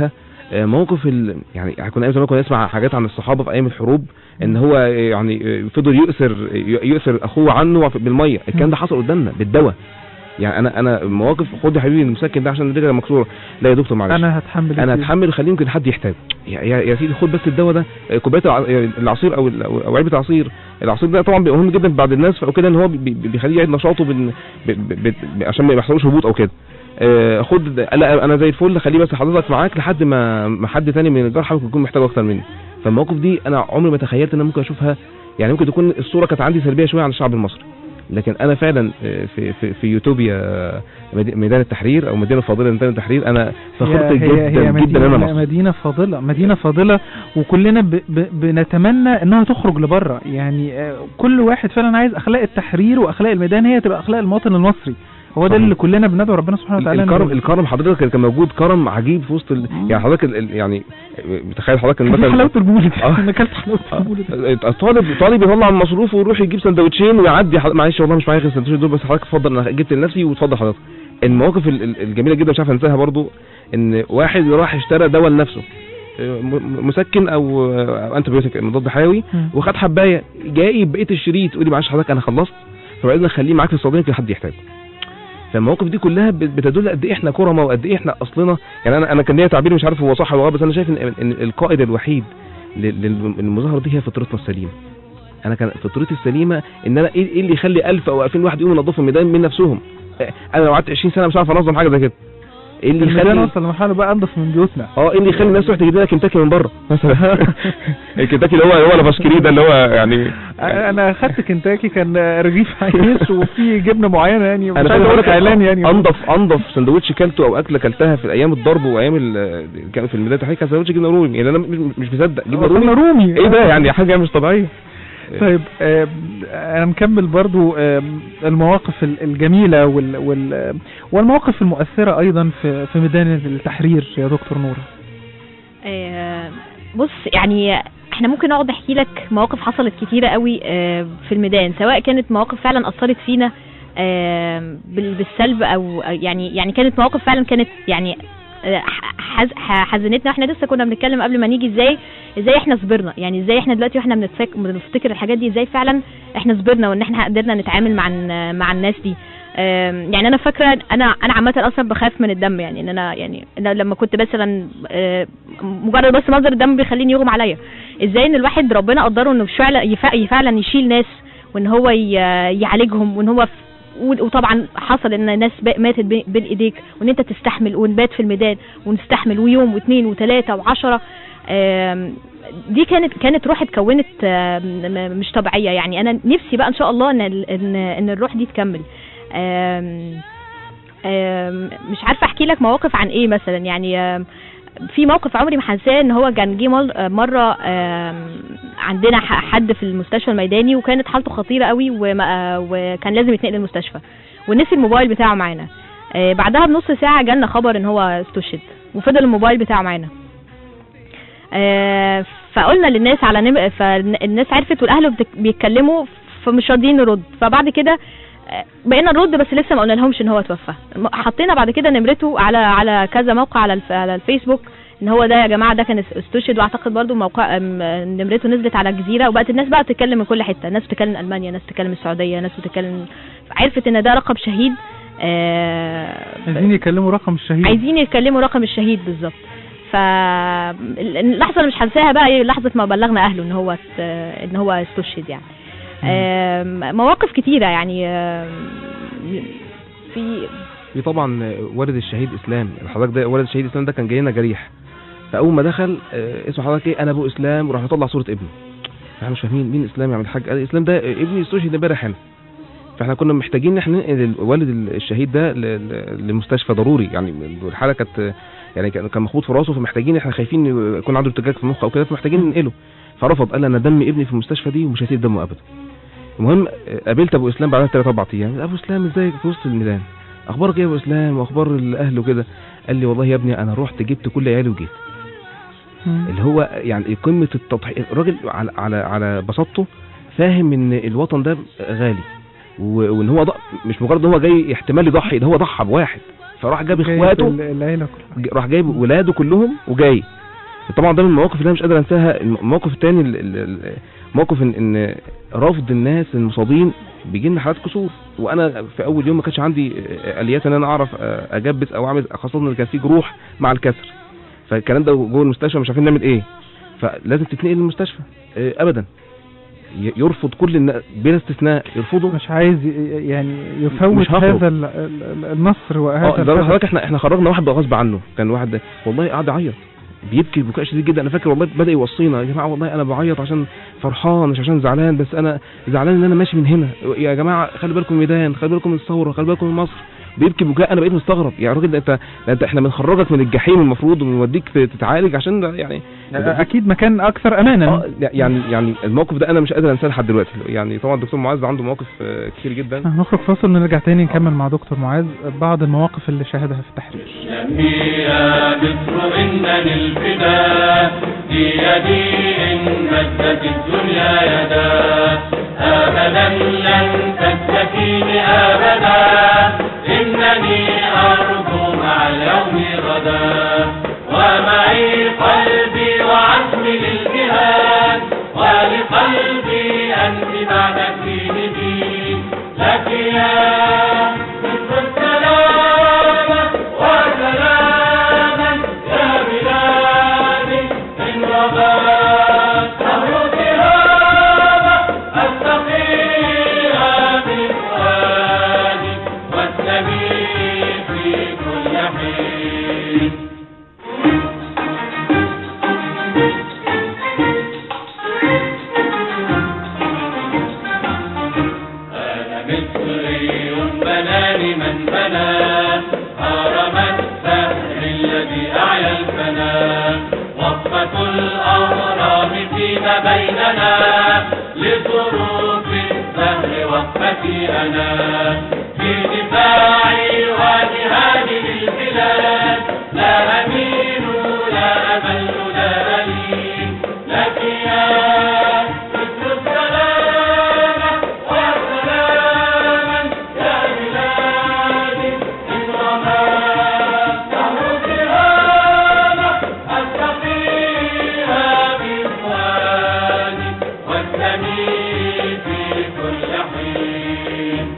آه، موقف ال... يعني كنا ايام زمان كنا نسمع حاجات عن الصحابه في ايام الحروب ان هو آه، يعني آه، فضل يؤثر يؤثر اخوه عنه بالميه الكلام ده حصل قدامنا بالدواء يعني انا انا مواقف خد يا حبيبي المسكن ده عشان الرجل مكسوره لا يا دكتور معلش انا هتحمل انا كتير. هتحمل خليه يمكن حد يحتاج يا, يا يا سيدي خد بس الدواء ده آه، كوبايه الع- العصير او ال- او علبه العصير العصير ده طبعا بيبقى مهم جدا بعد الناس او كده ان هو بي- بي- بيخليه يعيد نشاطه بن- ب- ب- ب- عشان ما يحصلوش هبوط او كده آه، خد ده- لا انا زي الفل خليه بس حضرتك معاك لحد ما ما حد تاني من الجرحى ممكن يكون محتاجه اكتر مني فالمواقف دي انا عمري ما تخيلت ان انا ممكن اشوفها يعني ممكن تكون الصوره كانت عندي سلبيه شويه عن الشعب المصري لكن انا فعلا آه، في في, في يوتوبيا آه، مد- ميدان التحرير او مدينه فاضله ميدان التحرير انا فخرت هي- جدا هي هي جدا ان انا مدينة, مصري مدينة فاضلة مدينة فاضلة وكلنا ب ب بنتمنى انها تخرج لبره يعني آه، كل واحد فعلا عايز اخلاق التحرير واخلاق الميدان هي تبقى اخلاق المواطن المصري هو ده صحيح. اللي كلنا بندعو ربنا سبحانه وتعالى إنه الكرم يبقى. الكرم حضرتك كان موجود كرم عجيب في وسط ال... يعني حضرتك ال... ال- يعني تخيل حضرتك إن كان في مثلا حلاوة المولد آه. انا اكلت حلاوة المولد طالب طالب يطلع من مصروفه ويروح يجيب سندوتشين ويعدي حض... معلش والله مش معايا غير السندوتشين دول بس حضرتك اتفضل انا جبت لنفسي واتفضل حضرتك المواقف ال- ال- الجميله جدا مش عارف انساها برضو ان واحد راح اشترى دواء لنفسه آه، م- مسكن او أو انتبيوتيك مضاد حيوي مم. وخد حبايه جاي بقيه الشريط يقول لي معلش حضرتك انا خلصت فبعدين خليه معاك في الصيدليه يمكن حد يحتاجه فالمواقف دي كلها بت- بتدل قد ايه احنا كرمه وقد ايه احنا اصلنا يعني انا انا كان ليا تعبير مش عارف هو صح ولا غلط بس انا شايف ان, إن القائد الوحيد لل- لل- للمظاهره دي هي فطرتنا السليمه انا كان فطرتي السليمه ان انا ايه إيه اللي يخلي 1000 او 2000 واحد يقوموا ينظفوا الميدان من نفسهم إيه، انا لو قعدت 20 سنه مش عارف انظم حاجه زي كده ايه اللي الميدان يخلي وصل لمرحلة بقى انضف من بيوتنا اه ايه اللي يخلي الناس تروح تجيب لنا كنتاكي من بره مثلا الكنتاكي اللي هو اللي هو لافاشكري ده اللي هو يعني انا اخدت كنتاكي كان رغيف عيش وفي جبنه معينه يعني مش انا عايز فاهم اقول لك لك اعلان يعني انضف انضف سندوتش كلته او اكله كلتها في ايام الضرب وايام ال- كان في الميدان التحرير كان سندوتش جبنه رومي يعني انا مش- مش مصدق جبنه وصلنا رومي رومي ايه ده يعني حاجه مش طبيعيه طيب آم، انا نكمل برضو آم، المواقف ال- الجميله وال وال والمواقف المؤثره ايضا في في ميدان التحرير يا دكتور نور آه، بص يعني احنا ممكن نقعد نحكي لك مواقف حصلت كتيرة قوي آه، في الميدان سواء كانت مواقف فعلا اثرت فينا آه، بال- بالسلب او أو يعني يعني كانت مواقف فعلا كانت يعني آه، حز- ح- حزنتنا احنا لسه كنا بنتكلم قبل ما نيجي ازاي ازاي احنا صبرنا يعني ازاي احنا دلوقتي واحنا بنتفك- بنفتكر الحاجات دي ازاي فعلا احنا صبرنا وان احنا قدرنا نتعامل مع الن- مع الناس دي آم، يعني انا فاكره انا انا عامه اصلا بخاف من الدم يعني ان انا يعني أنا لما كنت مثلا آه، مجرد بس منظر الدم بيخليني يغمى عليا ازاي ان الواحد ربنا قدره انه فعلا يف- فعلا يشيل ناس وان هو ي- يعالجهم وان هو ف- و- وطبعا حصل ان ناس با- ماتت بي- بين ايديك وان انت تستحمل ونبات في الميدان ونستحمل ويوم واثنين وثلاثه وعشرة آم، دي كانت كانت روح اتكونت آم، م- مش طبيعيه يعني انا نفسي بقى ان شاء الله ان ال- ان ان الروح دي تكمل آم، آم، مش عارفه احكي لك مواقف عن ايه مثلا يعني آم، في موقف عمري ما هنساه ان هو كان جه مل- مره آم، عندنا ح- حد في المستشفى الميداني وكانت حالته خطيره قوي وما- وكان لازم يتنقل المستشفى ونسي الموبايل بتاعه معانا آه، بعدها بنص ساعه جالنا خبر ان هو استشهد وفضل الموبايل بتاعه معانا آه، فقلنا للناس على نم... فالناس عرفت والاهل بتك- بيتكلموا فمش راضيين نرد فبعد كده آه، بقينا نرد بس لسه ما قلنا لهمش ان هو توفى م- حطينا بعد كده نمرته على على كذا موقع على الف... على الفيسبوك ان هو ده يا جماعه ده كان اس- استشهد واعتقد برضو موقع أم، نمرته نزلت على الجزيره وبقت الناس بقى تتكلم من كل حته ناس بتتكلم المانيا ناس بتتكلم السعوديه ناس بتتكلم عرفت ان ده رقم شهيد آه، عايزين يكلموا رقم الشهيد عايزين يتكلموا رقم الشهيد بالظبط ف اللحظه اللي مش هنساها بقى ايه لحظه ما بلغنا اهله ان هو ات- ان هو استشهد يعني آم، مواقف كتيره يعني آم، في في طبعا والد الشهيد اسلام حضرتك ده والد الشهيد اسلام ده كان جاي لنا جريح فاول ما دخل آه، اسم حضرتك ايه انا ابو اسلام وراح مطلع صوره ابنه احنا مش فاهمين مين اسلام يا عم الحاج قال اسلام ده ابني استشهد امبارح هنا فاحنا كنا محتاجين ان احنا ننقل والد الشهيد ده ل- ل- للمستشفى ضروري يعني الحاله كانت يعني كان كان مخبوط في راسه فمحتاجين احنا خايفين يكون عنده ارتجاج في المخ او كده فمحتاجين ننقله فرفض قال انا دم ابني في المستشفى دي ومش هسيب دمه ابدا المهم آه، قابلت ابو اسلام بعدها ثلاث اربع ايام ابو اسلام ازيك في وسط الميدان اخبارك ايه يا ابو اسلام واخبار الاهل وكده قال لي والله يا ابني انا رحت جبت كل عيالي وجيت مم. اللي هو يعني قمه التضحيه الراجل على على على بساطته فاهم ان الوطن ده غالي و- وان هو ض... مش مجرد ان هو جاي احتمال يضحي ده هو ضحى بواحد فراح جاب جايب اخواته ال- العيله كلها ج- راح جايب ولاده كلهم وجاي طبعا ده من المواقف اللي انا مش قادر انساها الموقف الثاني موقف ان, إن رفض الناس المصابين بيجي لنا حالات كسور وانا في اول يوم ما كانش عندي آه، اليات ان انا اعرف آه، اجبس او اعمل خاصه ان كان في جروح مع الكسر فالكلام ده جوه المستشفى مش عارفين نعمل ايه فلازم تتنقل للمستشفى آه، ابدا ي- يرفض كل الناس بلا استثناء يرفضوا مش عايز ي- يعني يفوت مش هخرج. هذا ال- ال- النصر اه وهذا ده الهدف. حضرتك احنا احنا خرجنا واحد بقى غصب عنه كان واحد ده والله قعد يعيط بيبكي بكاء شديد جدا انا فاكر والله بدا يوصينا يا جماعه والله انا بعيط عشان فرحان مش عشان زعلان بس انا زعلان ان انا ماشي من هنا يا جماعه خلي بالكم من الميدان خلي بالكم من الثوره خلي بالكم من مصر بيبكي بكاء انا بقيت مستغرب يا راجل ده انت ده انت احنا بنخرجك من الجحيم المفروض وبنوديك ت- تتعالج عشان ده يعني اكيد مكان اكثر امانا اه يعني يعني الموقف ده انا مش قادر انساه لحد دلوقتي يعني طبعا الدكتور معاذ عنده مواقف آه، كتير جدا هنخرج فاصل ونرجع تاني نكمل مع دكتور معاذ بعض المواقف اللي شاهدها في التحرير لمي يا مصر إنني الفداء في يدي إن مدت الدنيا يدا أبدا لن تستكين أبدا إنني أرجو مع اليوم غدا ومعي قلبي وعزمي للجهاد ولقلبي أنت بعد الدين بي لك يا مصر السلام وسلاما يا بلادي إن ربات نهر التهاب أستقيها بفؤادي والسبيل في كل حين أنا مصري بناني من بنى هرم السهر الذي أعيا الفنا وقفة الأهرام فيما بيننا لظروف الدهر وقفتي أنا في دفاعي وجهادي للبلاد لا أمين لا أمل لا ألين لك يا مصر السلام وسلاما يا بلادي إن رمات نهر التهاب أستقيها بفؤادي والسمي في كل حين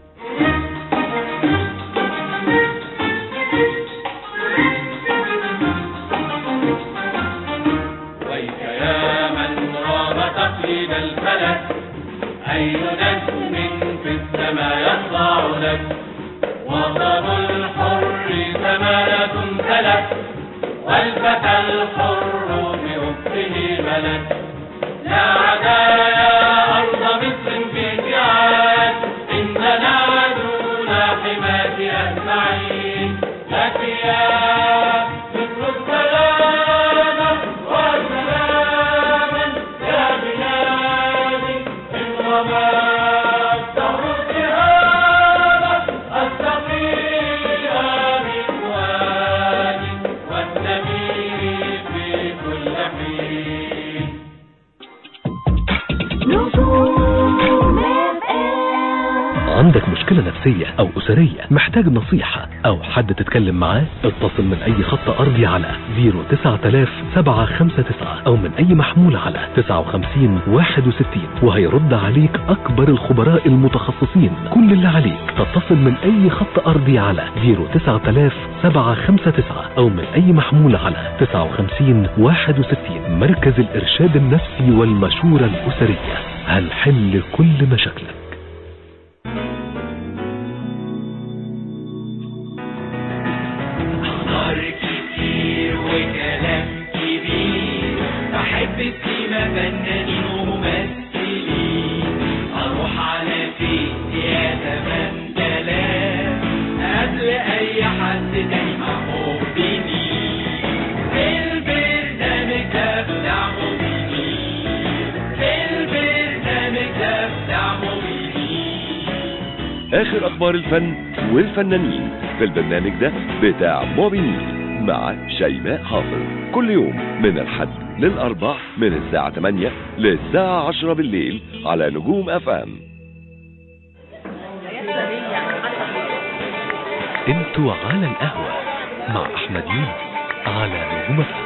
ويك يا من رام تقليد الفلك أي نجم في السماء يخضع لك وطن الحر ثمانة فلك والفتى الحر بأفقه ملك لا عدا يا أرض مصر في جعاد إننا دون حماة أجمعين لك يا مصر السلام وسلاما يا بلادي إن رمات دهر التهاب أستقيها بفؤادي والنبي في كل حين عندك مشكلة نفسية أو أسرية محتاج نصيحة أو حد تتكلم معاه اتصل من أي خط أرضي على 09759 أو من أي محمول على 59 61 وهيرد عليك أكبر الخبراء المتخصصين كل اللي عليك تتصل من أي خط أرضي على 09759 أو من أي محمول على 59 61 مركز الإرشاد النفسي والمشورة الأسرية هنحل كل مشاكلك نار كتير وكلام كبير بحب السيما فنانين وممثلين اروح على فين يا زمان كلام قبل اي حد دايما مؤمنين البرنامج ده بتاع مؤمنين البرنامج ده بتاع مؤمنين آخر أخبار الفن والفنانين في البرنامج ده بتاع موبينين مع شيماء حافظ كل يوم من الحد للأربع من الساعة 8 للساعة 10 بالليل على نجوم أف أم انتوا على القهوة مع احمد يونس على نجوم FM.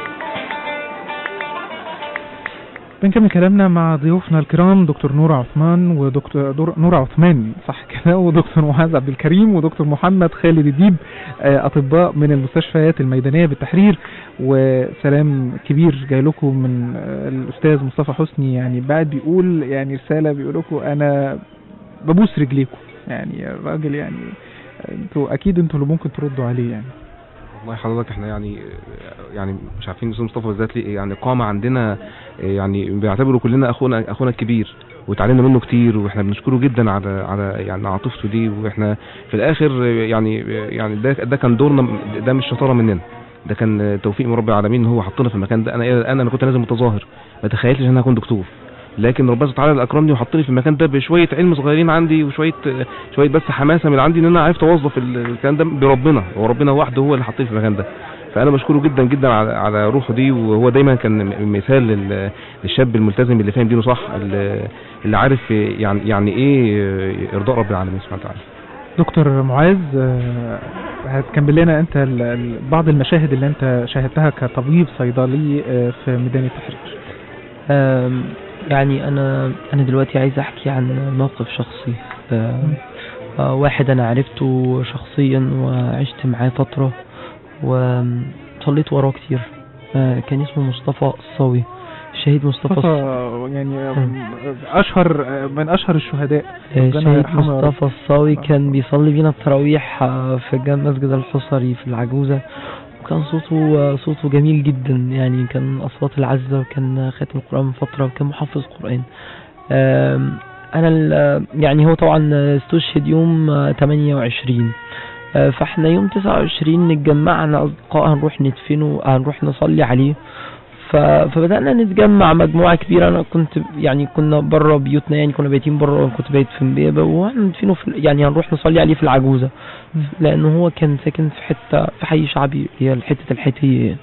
بنكمل كلامنا مع ضيوفنا الكرام دكتور نور عثمان ودكتور دور- نور عثمان صح كده ودكتور معاذ عبد الكريم ودكتور محمد خالد الديب آه، اطباء من المستشفيات الميدانيه بالتحرير وسلام كبير جاي لكم من آه، الاستاذ مصطفى حسني يعني بعد بيقول يعني رساله بيقول لكم انا ببوس رجليكم يعني الراجل يعني انتوا اكيد انتوا اللي ممكن تردوا عليه يعني والله حضرتك احنا يعني يعني مش عارفين الاستاذ مصطفى بالذات ليه يعني قامه عندنا يعني بيعتبره كلنا اخونا اخونا الكبير وتعلمنا منه كتير واحنا بنشكره جدا على على يعني عاطفته دي واحنا في الاخر يعني يعني ده ده كان دورنا ده مش شطاره مننا ده كان توفيق من رب العالمين ان هو حطنا في المكان ده انا انا انا كنت لازم متظاهر ما تخيلتش ان انا هكون دكتور لكن ربنا سبحانه وتعالى اكرمني وحطني في المكان ده بشويه علم صغيرين عندي وشويه شويه بس حماسه من عندي ان انا عرفت اوظف ال- الكلام ده بربنا هو ربنا وحده هو اللي حطني في المكان ده فانا بشكره جدا جدا على على روحه دي وهو دايما كان م- مثال لل- للشاب الملتزم اللي فاهم دينه صح اللي اللي عارف يعني يعني ايه ارضاء رب العالمين سبحانه وتعالى دكتور معاذ آه، هتكمل لنا انت ال- ال- بعض المشاهد اللي انت شاهدتها كطبيب صيدلي آه، في ميدان التحرير آم، يعني انا انا دلوقتي عايز احكي عن موقف شخصي آم، آه، واحد انا عرفته شخصيا وعشت معاه فترة وصليت وراه كتير آه، كان اسمه مصطفى الصاوي الشهيد مصطفى مصطفى الص- يعني آه، اشهر آه، من اشهر الشهداء آه، ربنا شهيد يرحمه يا رب. مصطفى الصاوي كان بيصلي بينا التراويح آه، في جام- مسجد الحصري في العجوزة وكان صوته آه، صوته جميل جدا يعني كان أصوات العزة وكان خاتم القرآن من فترة وكان محفظ قرآن آم، أنا ال- يعني هو طبعا استشهد يوم آه، 28 آه، فاحنا يوم 29 اتجمعنا أصدقاء هنروح ندفنه هنروح نصلي عليه ف... فبدأنا نتجمع مجموعة كبيرة أنا كنت يعني كنا بره بيوتنا يعني كنا بايتين بره كنت بايت في امبابة واحنا ندفنه في يعني هنروح نصلي عليه في العجوزة لأنه هو كان ساكن في حتة في حي شعبي هي حتة الحيتية يعني.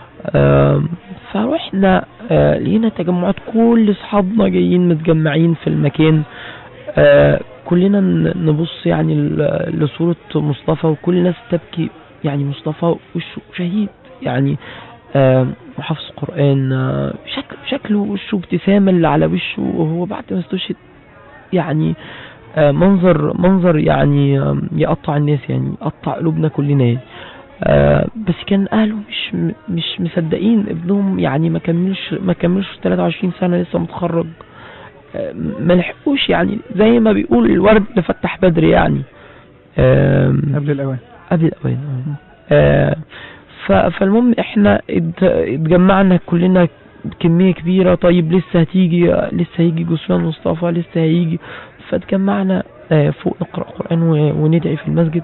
آم، فروحنا آه، لقينا تجمعات كل أصحابنا جايين متجمعين في المكان آه، كلنا ن- نبص يعني ل- لصورة مصطفى وكل الناس تبكي يعني مصطفى وشه شهيد يعني آه، محافظ قرآن آه، شكل شكله وشه ابتسامة اللي على وشه وهو بعد ما استشهد يعني آه، منظر منظر يعني آه، يقطع الناس يعني يقطع قلوبنا كلنا يعني آه، بس كان اهله مش م- مش مصدقين ابنهم يعني ما كملش ما كملش 23 سنة لسه متخرج آه، ما لحقوش يعني زي ما بيقول الورد اللي فتح بدري يعني آم، قبل الاوان قبل الاوان آه. ف- فالمهم احنا ات- اتجمعنا كلنا كمية كبيرة طيب لسه هتيجي لسه هيجي جثمان مصطفى لسه هيجي فاتجمعنا آه، فوق نقرأ قرآن و- وندعي في المسجد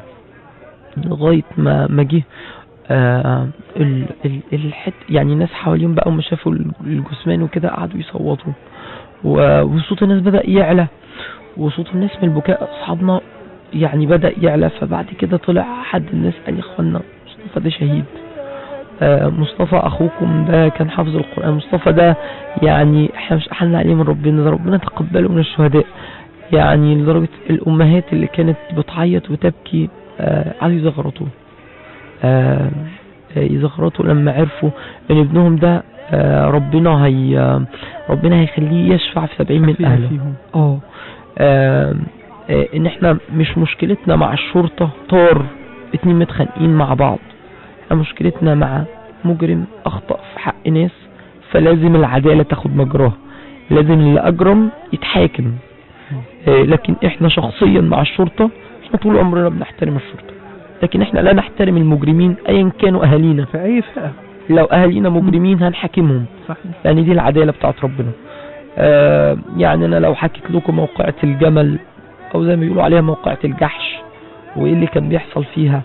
لغاية ما ما جه آه، ال- ال- الحت يعني الناس حواليهم بقى وما شافوا ال- الجثمان وكده قعدوا يصوتوا و- وصوت الناس بدأ يعلى وصوت الناس من البكاء أصحابنا يعني بدأ يعلى فبعد كده طلع حد الناس قال يا اخوانا مصطفى ده شهيد آه، مصطفى اخوكم ده كان حافظ القرآن مصطفى ده يعني احنا مش احنا عليه من ربنا ده ربنا تقبله من الشهداء يعني لدرجة الامهات اللي كانت بتعيط وتبكي آه، قعدوا يزغرطوا آه، آه، يزغرطوا لما عرفوا ان ابنهم ده آه، ربنا هي آه، ربنا هيخليه يشفع في سبعين من اهله فيهم اه آم، آه، ان احنا مش مشكلتنا مع الشرطة طار اتنين متخانقين مع بعض احنا مشكلتنا مع مجرم اخطأ في حق ناس فلازم العدالة تاخد مجراها لازم اللي اجرم يتحاكم آه، لكن احنا شخصيا مع الشرطة احنا طول عمرنا بنحترم الشرطة لكن احنا لا نحترم المجرمين ايا كانوا اهالينا في اي فئة لو اهالينا مجرمين هنحاكمهم صح لان دي العدالة بتاعت ربنا آه يعني انا لو حكيت لكم موقعة الجمل او زي ما بيقولوا عليها موقعة الجحش وايه اللي كان بيحصل فيها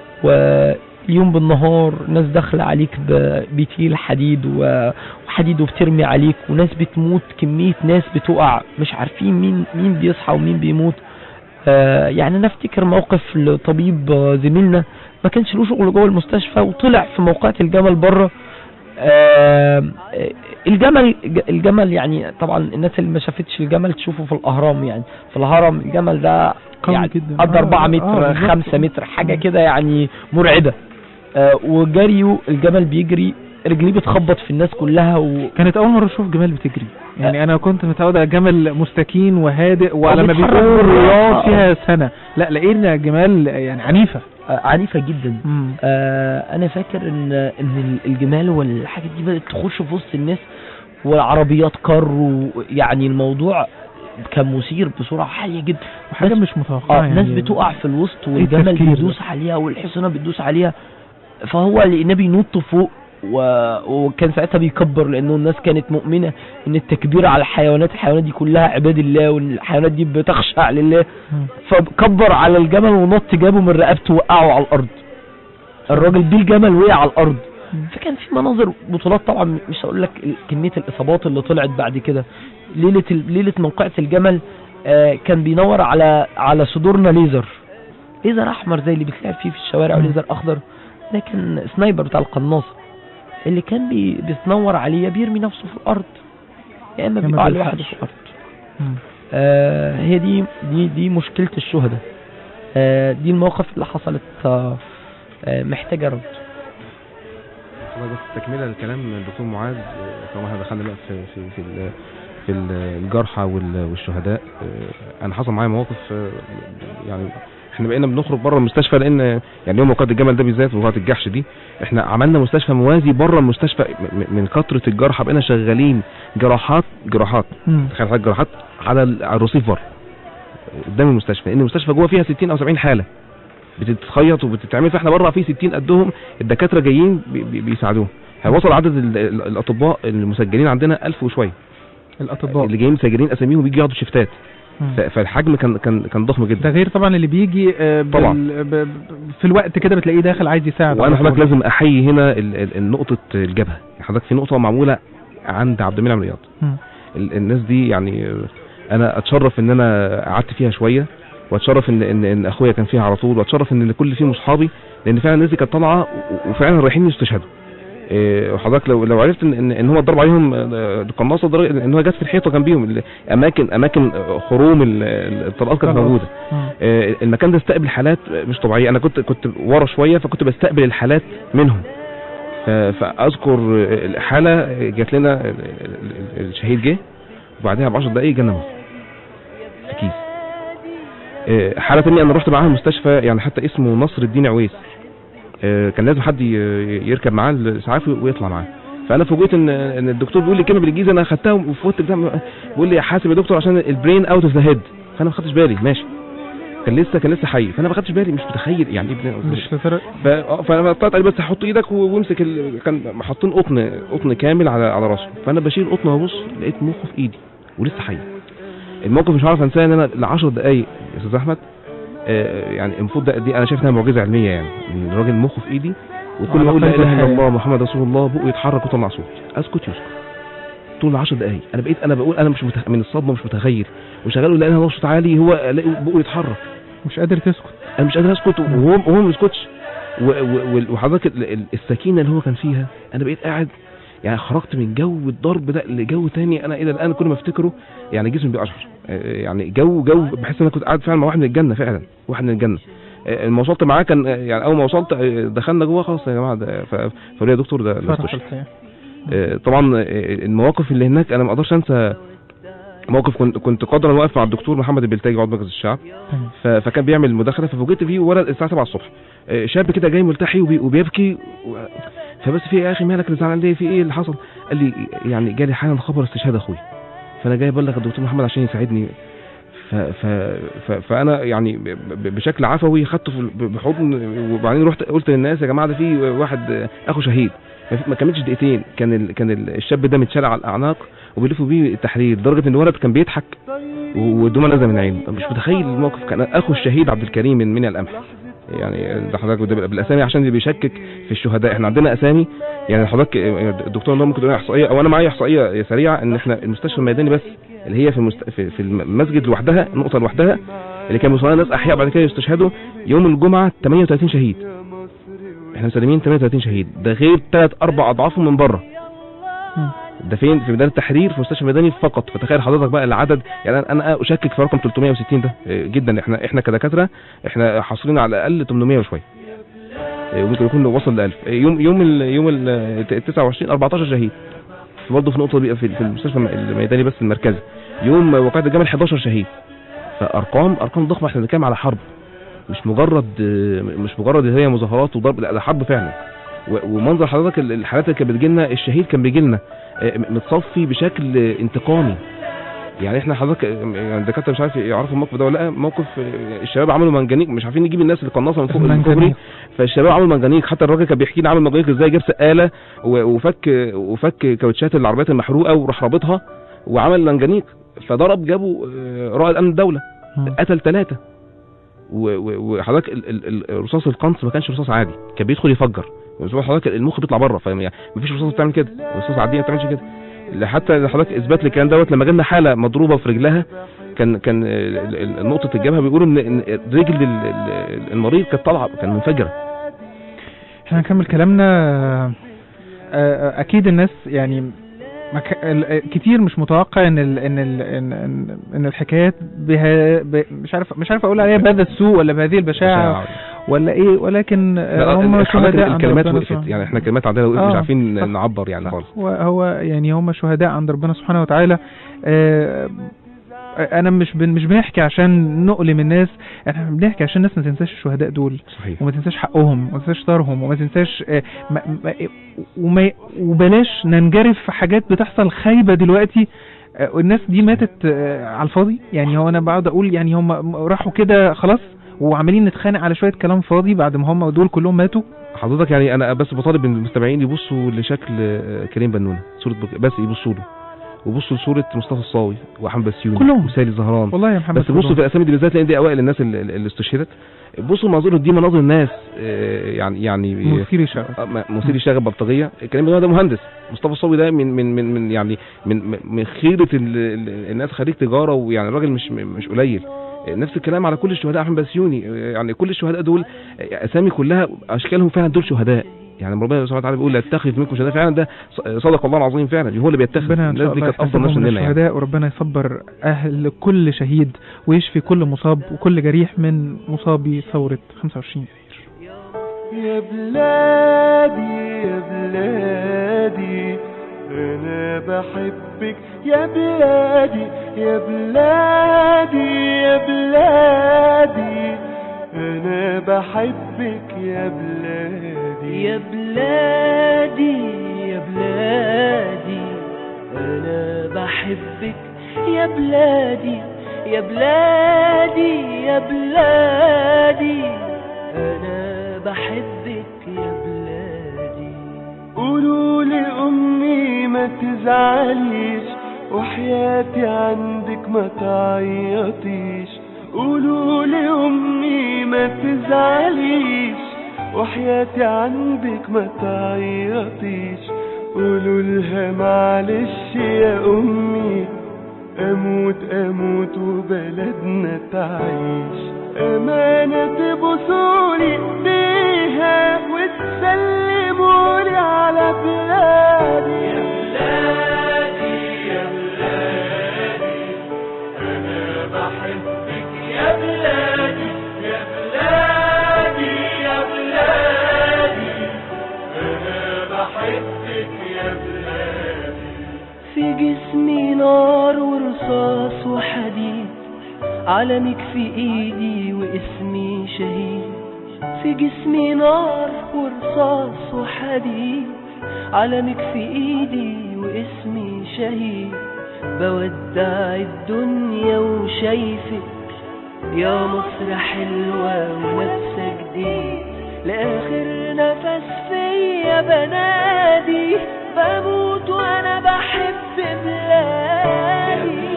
واليوم بالنهار ناس داخلة عليك ب- بتيل حديد و- وحديد وبترمي عليك وناس بتموت كمية ناس بتقع مش عارفين مين مين بيصحى ومين بيموت آه يعني انا افتكر موقف لطبيب آه، زميلنا ما كانش له شغل جوه المستشفى وطلع في موقعة الجمل بره آه، آه، الجمل الجمل يعني طبعا الناس اللي ما شافتش الجمل تشوفه في الاهرام يعني في الهرم الجمل ده قوي يعني جدا. قد آه، 4 آه، متر بالظبط. 5 متر حاجه كده يعني مرعبه آه، وجريه الجمل بيجري رجليه بتخبط في الناس كلها و... كانت اول مره اشوف جمال بتجري يعني انا كنت متعود على جمل مستكين وهادئ ولما بيتحرك بيقول بالراحة. رياض فيها سنه لا لقينا جمال يعني عنيفه آه، عنيفه جدا مم. آه انا فاكر ان ان الجمال والحاجات دي بدات تخش في وسط الناس والعربيات كر ويعني الموضوع كان مثير بسرعه عاليه جدا وحاجه ناس- مش متوقعه اه يعني ناس بتقع في الوسط والجمل التفكير ده؟ بيدوس عليها والحصانه بتدوس عليها فهو لقيناه بينط فوق و... وكان ساعتها بيكبر لانه الناس كانت مؤمنه ان التكبير على الحيوانات الحيوانات دي كلها عباد الله وان الحيوانات دي بتخشع لله مم. فكبر على الجمل ونط جابه من رقبته وقعه على الارض الراجل بيه الجمل وقع على الارض فكان في مناظر بطولات طبعا مش هقول لك ال- كميه الاصابات اللي طلعت بعد كده ليله ال- ليله موقعة الجمل آه، كان بينور على على صدورنا ليزر ليزر احمر زي اللي بيتلعب فيه في الشوارع مم. وليزر اخضر لكن سنايبر بتاع القناصه اللي كان بي بيتنور عليه يا بيرمي نفسه في الارض يا اما يا ما بيقع بيلحقش. لوحده في الارض مم. آه هي دي دي دي مشكله الشهداء آه دي المواقف اللي حصلت آه آه محتاجه رد والله بس تكمله لكلام الدكتور معاذ آه، طبعا احنا دخلنا بقى في في في ال- في ال- الجرحى وال- والشهداء آه، انا حصل معايا مواقف آه، يعني احنا بقينا بنخرج بره المستشفى لان يعني يوم وقعه الجمل ده بالذات وقعه الجحش دي احنا عملنا مستشفى موازي بره المستشفى م- م- من كثره الجرحى بقينا شغالين جراحات جراحات مم. تخيل حضرتك جراحات على ال- على الرصيف بره قدام المستشفى لان المستشفى جوه فيها 60 او 70 حاله بتتخيط وبتتعمل فاحنا بره في 60 قدهم الدكاتره جايين بي- بي- بيساعدوهم هيوصل عدد ال- ال- الاطباء المسجلين عندنا 1000 وشويه الاطباء اللي جايين مسجلين اساميهم وبيجوا يقعدوا شيفتات مم. ف- فالحجم كان كان كان ضخم ده جدا غير طبعا اللي بيجي آه، بال- طبعا. ب- ب- في الوقت كده بتلاقيه داخل عايز يساعد وانا على حضرتك طول. لازم احيي هنا ال- ال- النقطه الجبهه يعني حضرتك في نقطه معموله عند عبد المنعم رياض مم. ال- الناس دي يعني آه، انا اتشرف ان انا قعدت فيها شويه واتشرف ان ان, إن اخويا كان فيها على طول واتشرف ان كل فيهم اصحابي لان فعلا الناس دي كانت طالعه و- وفعلا رايحين يستشهدوا إيه، وحضرتك لو لو عرفت ان ان, إن هم ضرب عليهم آه، القناصه ضرب ان هو جت في الحيطه جنبيهم ال- اماكن اماكن آه، خروم ال- ال- الطلقات كانت خلاص. موجوده مم. آه، المكان ده استقبل حالات مش طبيعيه انا كنت كنت ورا شويه فكنت بستقبل الحالات منهم ف- فاذكر آه، حاله جات لنا ال- ال- ال- الشهيد جه وبعدها ب 10 دقائق جه نمو في كيس آه، حاله ثانيه انا رحت معاها المستشفى يعني حتى اسمه نصر الدين عويس آه، كان لازم حد ي- يركب معاه الاسعاف ويطلع معاه فانا فوجئت ان ان الدكتور بيقول لي كلمه بالانجليزي انا خدتها وفوت بتاع بيقول لي حاسب يا دكتور عشان البرين اوت اوف ذا هيد فانا ما خدتش بالي ماشي كان لسه كان لسه حي فانا ما خدتش بالي مش متخيل يعني ايه brain out of the head. مش لدرجة ف- آه، فانا قطعت عليه بس حط ايدك و- وامسك ال... كان حاطين قطن قطن كامل على على راسه فانا بشيل القطن وابص لقيت مخه في ايدي ولسه حي الموقف مش عارف انساه ان انا ل 10 دقائق يا استاذ احمد آه، يعني المفروض ده دي انا شايف انها معجزه علميه يعني ان الراجل مخه في ايدي وكل ما على اقول لا قيد اله الا الحياة. الله محمد رسول الله بقه يتحرك ويطلع صوت اسكت يسكت طول 10 دقائق انا بقيت انا بقول انا مش متخ... من الصدمه مش متخيل وشغال لا اله الا الله صوت عالي هو الاقي بقه يتحرك مش قادر تسكت انا مش قادر اسكت وهو وهو ما بيسكتش و- و- وال- وحضرتك ال- ال- السكينه اللي هو كان فيها انا بقيت قاعد يعني خرجت من جو الضرب ده لجو تاني انا الى الان كل ما افتكره يعني جسمي بيقشعر آه، يعني جو جو بحس ان انا كنت قاعد فعلا مع واحد من الجنه فعلا واحد من الجنه آه، لما وصلت معاه كان آه، يعني اول ما وصلت آه، دخلنا جوه خلاص يا جماعه ده ف- فقال لي يا دكتور ده ده فرح استشهد. الحياة آه، طبعا آه، المواقف اللي هناك انا ما اقدرش انسى موقف كنت كنت قادرا واقف مع الدكتور محمد البلتاجي عضو مجلس الشعب تمام. ف- فكان بيعمل مداخله ففوجئت فيه ولد الساعه 7 الصبح آه، شاب كده جاي ملتحي وبي- وبيبكي و... فبس في ايه يا اخي مالك اللي زعلان ليه في ايه اللي حصل قال لي يعني جالي حالا خبر استشهاد اخويا فانا جاي ابلغ الدكتور محمد عشان يساعدني ف... ف... ف... فانا يعني ب... ب- بشكل عفوي خدته في ال- بحضن وبعدين رحت قلت للناس يا جماعه ده في واحد آه، اخو شهيد ما في- ما كملتش دقيقتين كان ال... كان ال- الشاب ده متشال على الاعناق وبيلفوا بيه التحرير لدرجه ان الولد كان بيضحك والدموع نازله من عينه مش متخيل الموقف كان اخو الشهيد عبد الكريم من منى القمح يعني ده حضرتك ده بالاسامي عشان اللي بيشكك في الشهداء احنا عندنا اسامي يعني حضرتك الدكتور نور ممكن تقول لنا احصائيه او انا معايا احصائيه سريعه ان احنا المستشفى الميداني بس اللي هي في المست... في, في المسجد لوحدها نقطه لوحدها اللي كان بيوصلها ناس احياء بعد كده يستشهدوا يوم الجمعه 38 شهيد احنا مسلمين 38 شهيد ده غير ثلاث اربع اضعافهم من بره مم. ده فين في ميدان التحرير في مستشفى ميداني فقط فتخيل حضرتك بقى العدد يعني أنا- انا اشكك في رقم 360 ده إيه، جدا احنا احنا كدكاتره احنا حاصلين على الاقل 800 وشويه إيه، وممكن يكون وصل ل 1000 إيه، يوم يوم ال يوم ال 29 14 شهيد برضه في نقطه بيبقى في في المستشفى الميداني بس المركزي يوم وقعة الجمل 11 شهيد فارقام ارقام ضخمه احنا بنتكلم على حرب مش مجرد آه، مش مجرد هي مظاهرات وضرب لا ده حرب فعلا و- ومنظر حضرتك ال- الحالات اللي كانت بتجي لنا الشهيد كان بيجي لنا آه، متصفي بشكل آه، انتقامي يعني احنا حضرتك آه، يعني الدكاتره مش عارف يعرفوا الموقف ده ولا لا موقف آه، الشباب عملوا منجنيق مش عارفين نجيب الناس اللي قناصه من فوق الكوبري منجنيق. فالشباب عملوا منجنيق حتى الراجل كان بيحكي لنا عمل منجنيق ازاي جاب سقاله و- وفك وفك كاوتشات العربيات المحروقه وراح رابطها وعمل منجنيق فضرب جابوا آه، رائد امن الدوله مم. قتل ثلاثة وحضرتك ال- ال- ال- الرصاص القنص ما كانش رصاص عادي كان بيدخل يفجر بس هو حضرتك المخ بيطلع بره فاهم يعني مفيش رصاص بتعمل كده الرصاص عاديه ما بتعملش كده حتى حضرتك اثبات للكلام دوت لما جالنا حاله مضروبه في رجلها كان كان ال- ال- ال- نقطه الجبهه بيقولوا ان إن رجل ال- ال- المريض كانت طالعه كان منفجره احنا هنكمل كلامنا آه، آه، اكيد الناس يعني ما ك- ال- آه، كتير مش متوقع ان ال ان ال ان, إن, إن الحكايات بها ب مش عارف مش عارف اقول عليها بهذا السوء ولا بهذه البشاعه ولا ايه ولكن آه، لا، هم حضرتك شهداء عند الكلمات ربنا وقفت سبحانه. يعني احنا الكلمات عندنا وقفت آه، مش عارفين صح. نعبر يعني صح. خالص هو هو يعني هم شهداء عند ربنا سبحانه وتعالى آه، انا مش بن مش بنحكي عشان نؤلم الناس احنا بنحكي عشان الناس ما تنساش الشهداء دول صحيح وما تنساش حقهم وما تنساش ثارهم وما تنساش آه، ما ما وما وبلاش ننجرف في حاجات بتحصل خايبه دلوقتي آه، والناس دي ماتت آه، على الفاضي يعني هو انا بقعد اقول يعني هم راحوا كده خلاص وعمالين نتخانق على شويه كلام فاضي بعد ما هم دول كلهم ماتوا حضرتك يعني انا بس بطالب من المستمعين يبصوا لشكل آه، كريم بنونه صوره بك- بس يبصوا له وبصوا لصوره مصطفى الصاوي واحمد بسيوني كلهم. وسالي زهران والله يا محمد بس بصوا كلهم. في الاسامي دي بالذات لان دي اوائل الناس اللي, اللي استشهدت بصوا مناظرهم دي مناظر الناس آه، يعني يعني مثير شغف آه، م- مثير الشغب بلطجيه كريم بنونه ده مهندس مصطفى الصاوي ده من من من, من يعني من من- من خيره ال- ال- الناس خريج تجاره ويعني الراجل مش مش قليل نفس الكلام على كل الشهداء احمد بسيوني يعني كل الشهداء دول اسامي كلها اشكالهم فعلا دول شهداء يعني ربنا سبحانه وتعالى بيقول لا تتخذ منكم شهداء فعلا ده صدق الله العظيم فعلا هو اللي بيتخذ ربنا ان شاء الناس دي الله كانت افضل ناس يحفظهم من مننا يعني الشهداء وربنا يصبر اهل كل شهيد ويشفي كل مصاب وكل جريح من مصابي ثوره 25 يناير يا بلادي يا بلادي انا بحبك يا بلادي يا بلادي يا بلادي انا بحبك يا بلادي يا بلادي يا بلادي انا بحبك يا بلادي يا بلادي يا بلادي انا بحبك يا بلادي قولوا لأمي ما تزعليش وحياتي عندك ما تعيطيش قولوا لأمي ما تزعليش وحياتي عندك ما تعيطيش قولوا لها معلش يا أمي أموت أموت وبلدنا تعيش أمانة تبوسولي بيها وتسلمولي على بلادي يا بلادي يا بلادي أنا بحبك يا بلادي يا بلادي يا بلادي أنا بحبك يا بلادي في جسمي نار ورصاص وحديد علمك في ايدي واسمي شهيد في جسمي نار ورصاص وحديد علمك في ايدي واسمي شهيد بودع الدنيا وشايفك يا مصر حلوة ولابسة جديد لآخر نفس فيا بنادي بموت وانا بحب بلادي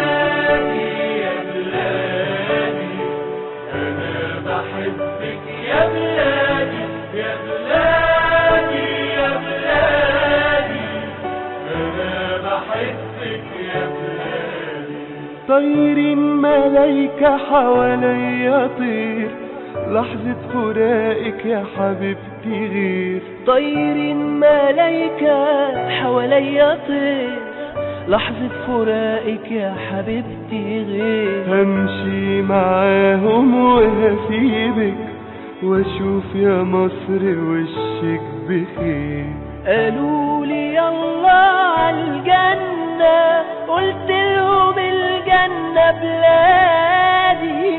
يا بلادي أنا بحبك يا بلادي يا بلادي يا بلادي أنا بحبك يا بلادي طيرين ملايكة حواليا طير لحظة فراقك يا حبيبتي غير طير ملايكة حواليا طير لحظة فراقك يا حبيبتي غير همشي معاهم وهسيبك واشوف يا مصر وشك بخير قالوا لي يلا عالجنة قلت لهم الجنة بلادي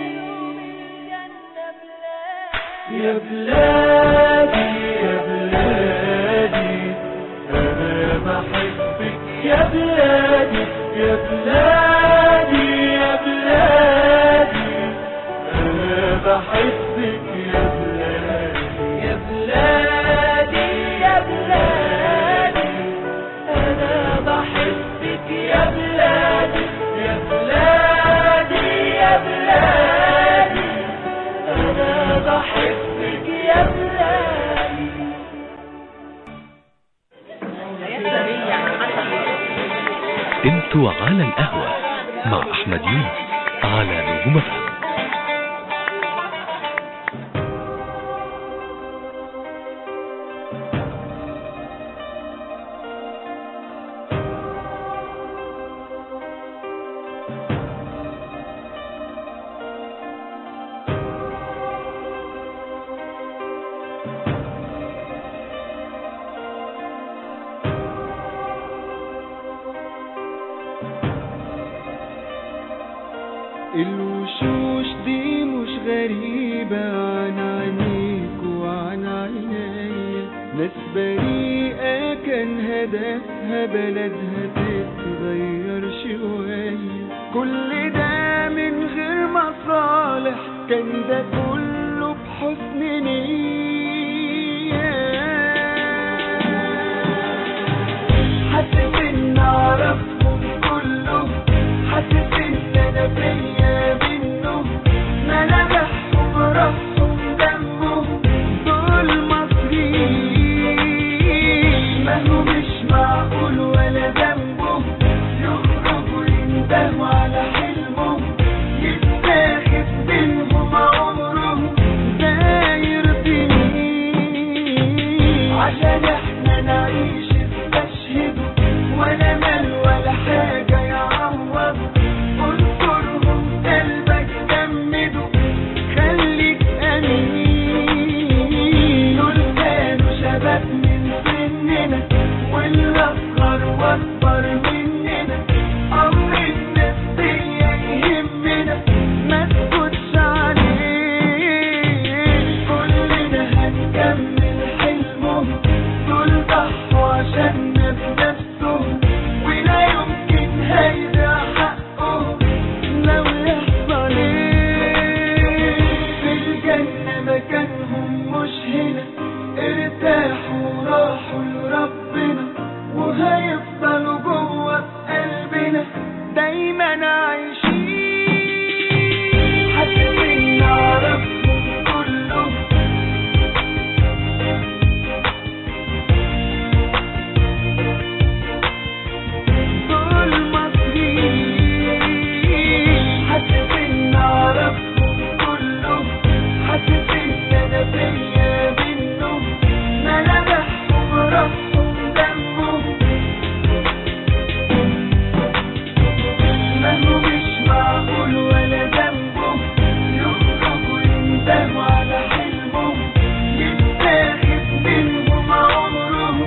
يا بلادي يا بلادي أنا بحبك يا بلادي يا بلادي يا بلادي أنا بحبك يا بلادي يا بلادي يا بلادي أنا بحبك يا بلادي يا بلادي يا بلادي أنا بحبك يا بلادي انتوا على القهوة مع احمد يونس على نجوم فهم الوشوش دي مش غريبة عن عينيك وعن عينيا ناس بريئة كان هدفها بلدها تتغير شوية كل ده من غير مصالح كان ده كله بحسن نية حاسس ان اعرفهم كلهم حاسس ان انا فيا منهم ملامحهم راسهم دمهم دول مصريين ما هو مش معقول ولا ذنبهم يخرجوا يندهوا على حلمهم يتاخد منهم عمرهم داير سنين عشان احنا نعيش استشهدوا ولا مال ولا حاجة يعوض انصرهم قلبك جمدوا خليك امين دول كانوا شباب من سننا والاصغر واكبر مننا امر الناس دي يهمنا ما تفوتش عليه كلنا هنكمل حلمهم دول ضحوا عشاننا بنفسهم ولا يمكن هيدا حقهم لو يحصل ايه في الجنة مكانهم مش هنا ارتاحوا وراحوا لربنا وهيفضلوا جوه في قلبنا دايما عايشين حاسس اني اعرفهم كلهم دول مصريين حاسس اني اعرفهم كلهم حاسس ان انا فيا منهم ملامحهم راسهم دمهم ما هو مش معقول ولا ذنبهم يخرجوا يندهوا على حلمهم يتاخد منهم عمرهم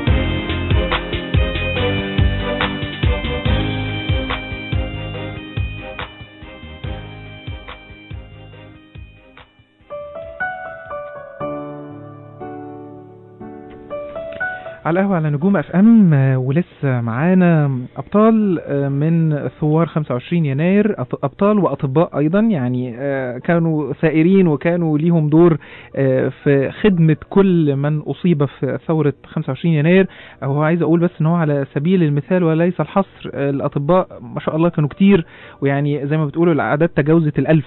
على القهوة على نجوم اف ام آه، ولسه معانا ابطال آه، من ثوار 25 يناير أط- ابطال واطباء ايضا يعني آه، كانوا سائرين وكانوا ليهم دور آه، في خدمة كل من اصيب في ثورة 25 يناير هو عايز اقول بس ان هو على سبيل المثال وليس الحصر آه، الاطباء ما شاء الله كانوا كتير ويعني زي ما بتقولوا الاعداد تجاوزت الالف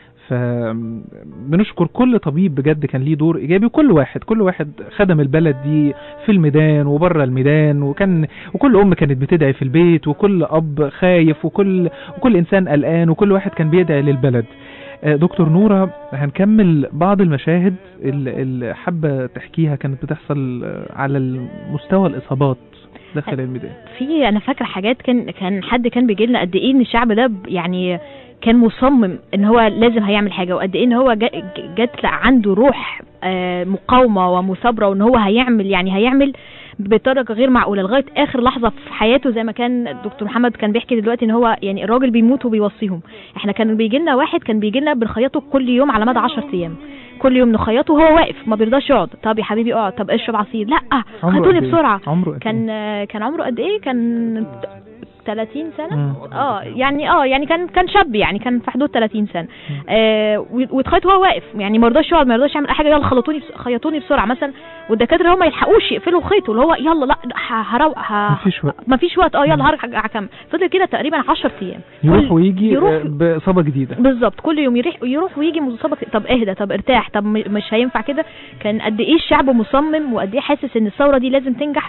فبنشكر كل طبيب بجد كان ليه دور ايجابي وكل واحد كل واحد خدم البلد دي في الميدان وبره الميدان وكان وكل ام كانت بتدعي في البيت وكل اب خايف وكل وكل انسان قلقان وكل واحد كان بيدعي للبلد آه، دكتور نورة هنكمل بعض المشاهد اللي اللي حابة تحكيها كانت بتحصل آه، على المستوى الإصابات داخل الميدان في انا فاكره حاجات كان كان حد كان بيجي لنا قد ايه ان الشعب ده ب- يعني كان مصمم ان هو لازم هيعمل حاجه وقد ايه ان هو جا- ج- جات له عنده روح آه، مقاومه ومثابره وان هو هيعمل يعني هيعمل بطريقه غير معقوله لغايه اخر لحظه في حياته زي ما كان الدكتور محمد كان بيحكي دلوقتي ان هو يعني الراجل بيموت وبيوصيهم احنا كان بيجي لنا واحد كان بيجي لنا بنخيطه كل يوم على مدى 10 ايام كل يوم نخيطه وهو واقف ما بيرضاش يقعد طب يا حبيبي اقعد طب اشرب عصير لا عمره خدوني قد إيه؟ بسرعه عمره قد كان كان عمره قد ايه كان 30 سنه مم. اه يعني اه يعني كان كان شاب يعني كان في حدود 30 سنه آه و- واتخيط وهو واقف يعني ما رضاش يقعد ما رضاش يعمل اي حاجه يلا خلطوني بس- خيطوني بسرعه مثلا والدكاتره هم ما يلحقوش يقفلوا خيطه اللي هو يلا لا ه- هروق ه- مفيش وقت ما فيش وقت اه يلا هرجع هكمل فضل كده تقريبا 10 ايام يروح كل- ويجي يروح آه، بإصابة جديدة بالظبط كل يوم يروح يروح ويجي مصابك طب اهدى طب ارتاح طب م- مش هينفع كده كان قد ايه الشعب مصمم وقد ايه حاسس ان الثوره دي لازم تنجح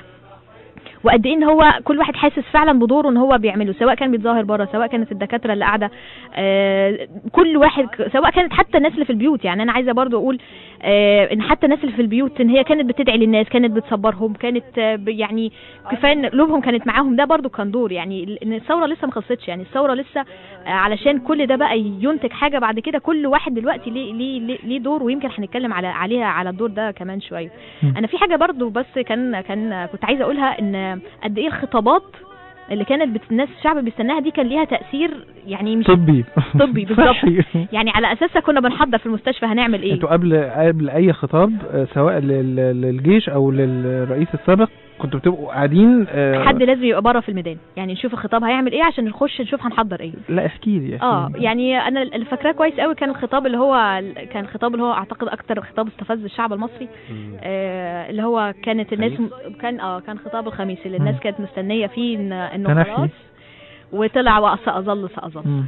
وقد ايه ان هو كل واحد حاسس فعلا بدوره ان هو بيعمله سواء كان بيتظاهر بره سواء كانت الدكاتره اللي قاعده آه كل واحد ك- سواء كانت حتى الناس اللي في البيوت يعني انا عايزه برضو اقول آه ان حتى الناس اللي في البيوت ان هي كانت بتدعي للناس كانت بتصبرهم كانت آه ب- يعني كفايه ان قلوبهم كانت معاهم ده برضو كان دور يعني ال- ان الثوره لسه ما خلصتش يعني الثوره لسه آه علشان كل ده بقى ينتج حاجه بعد كده كل واحد دلوقتي ليه ليه ليه, ليه دور ويمكن هنتكلم على عليها على الدور ده كمان شويه مم. انا في حاجه برضو بس كان كان كنت عايزه اقولها ان قد ايه الخطابات اللي كانت بت... الناس الشعب بيستناها دي كان ليها تاثير يعني مش طبي طبي بالظبط صحي. يعني على اساسها كنا بنحضر في المستشفى هنعمل ايه انتوا قبل قبل اي خطاب آه، سواء لل- للجيش او للرئيس السابق كنتوا بتبقوا قاعدين آه، حد لازم يبقى بره في الميدان يعني نشوف الخطاب هيعمل ايه عشان نخش نشوف هنحضر ايه لا احكي لي احكي اه لي. يعني انا اللي فاكراه كويس قوي كان الخطاب اللي هو كان الخطاب اللي هو اعتقد اكتر خطاب استفز الشعب المصري آه اللي هو كانت الناس كان اه كان خطاب الخميس اللي الناس مم. كانت مستنيه فيه إن- انه تنحي. خلاص وطلع وسأظل سأظل مم.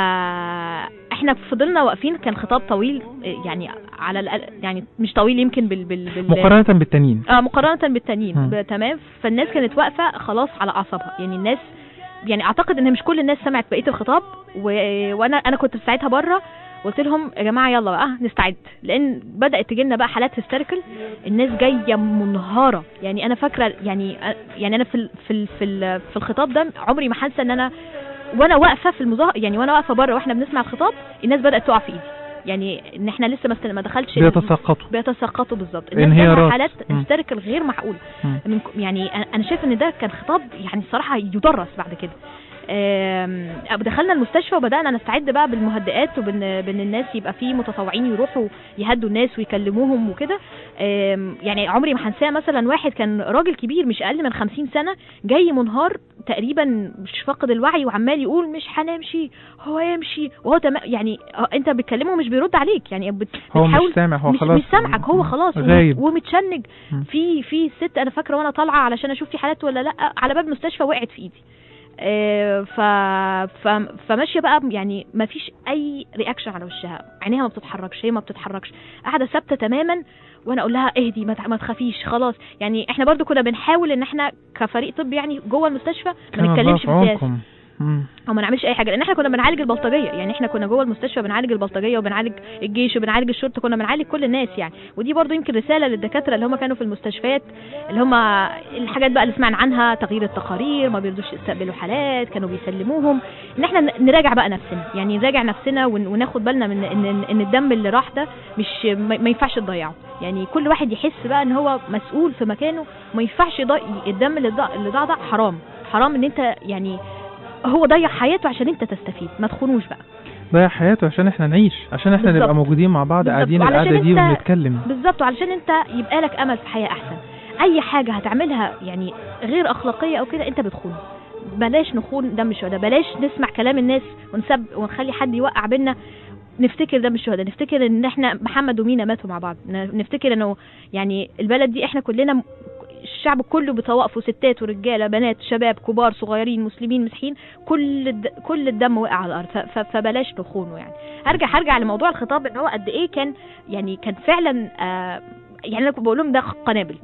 فاحنا فضلنا واقفين كان خطاب طويل آه، يعني على الأقل يعني مش طويل يمكن بال بال, بال مقارنة بالتانيين اه مقارنة بالتانيين مم. ب- تمام فالناس كانت واقفة خلاص على أعصابها يعني الناس يعني أعتقد إن مش كل الناس سمعت بقية الخطاب و... وأنا أنا كنت في ساعتها بره قلت لهم يا جماعة يلا بقى نستعد لأن بدأت تجي لنا بقى حالات هيستيريكال الناس جاية منهارة يعني أنا فاكرة يعني يعني أنا في ال... في ال... في, ال... في الخطاب ده عمري ما حاسة إن أنا وانا واقفه في المظاهره يعني وانا واقفه بره واحنا بنسمع الخطاب الناس بدات تقع في ايدي يعني ان احنا لسه ما است- ما دخلش بيتساقطوا بيتساقطوا بالظبط الناس انهيارات. جالها حالات مم. هيستيريكال غير معقوله مم. من ك- يعني أنا- انا شايف ان ده كان خطاب يعني الصراحه يدرس بعد كده آم، دخلنا المستشفى وبدانا نستعد بقى بالمهدئات وبان بان الناس يبقى في متطوعين يروحوا يهدوا الناس ويكلموهم وكده آم، يعني عمري ما هنساه مثلا واحد كان راجل كبير مش اقل من 50 سنه جاي منهار تقريبا مش فاقد الوعي وعمال يقول مش هنمشي هو يمشي وهو تمام يعني هو- انت بتكلمه مش بيرد عليك يعني بت- هو بتحاول مش سامع هو مش, خلاص مش سامعك هو خلاص وم- غايب ومتشنج مم. في في ست انا فاكره وانا طالعه علشان اشوف في حالات ولا لا على باب المستشفى وقعت في ايدي آه، ف... ف... فماشيه بقى يعني ما فيش اي رياكشن على وشها عينيها ما بتتحركش هي ما بتتحركش قاعده ثابته تماما وانا اقول لها اهدي ما, تع- ما تخافيش خلاص يعني احنا برضو كنا بنحاول ان احنا كفريق طبي يعني جوه المستشفى ما كان الله نتكلمش في في السياسه عونكم. مم. او ما نعملش اي حاجه لان احنا كنا بنعالج البلطجيه يعني احنا كنا جوه المستشفى بنعالج البلطجيه وبنعالج الجيش وبنعالج الشرطه كنا بنعالج كل الناس يعني ودي برضو يمكن رساله للدكاتره اللي هم كانوا في المستشفيات اللي هم الحاجات بقى اللي سمعنا عنها تغيير التقارير ما بيرضوش يستقبلوا حالات كانوا بيسلموهم ان احنا ن- نراجع بقى نفسنا يعني نراجع نفسنا ون- وناخد بالنا من ان ان إن الدم اللي راح ده مش ما ما ينفعش تضيعه يعني كل واحد يحس بقى ان هو مسؤول في مكانه ما ينفعش يضيع الدم اللي ضاع اللي ضاع ده حرام حرام ان انت يعني هو ضيع حياته عشان انت تستفيد ما تخونوش بقى ضيع حياته عشان احنا نعيش عشان احنا بالظبط. نبقى موجودين مع بعض بالظبط. قاعدين وعلشان القعده دي انت- وبنتكلم بالظبط وعلشان انت يبقى لك امل في حياه احسن اي حاجه هتعملها يعني غير اخلاقيه او كده انت بتخون بلاش نخون دم الشهداء بلاش نسمع كلام الناس ونسب ونخلي حد يوقع بينا نفتكر دم الشهداء نفتكر ان احنا محمد ومينا ماتوا مع بعض ن- نفتكر انه يعني البلد دي احنا كلنا م- الشعب كله بطوائفه ستات ورجاله بنات شباب كبار صغيرين مسلمين مسيحيين كل الد... كل الدم وقع على الارض ف... ف... فبلاش نخونه يعني هرجع هرجع لموضوع الخطاب ان هو قد ايه كان يعني كان فعلا آه يعني انا كنت بقول لهم ده قنابل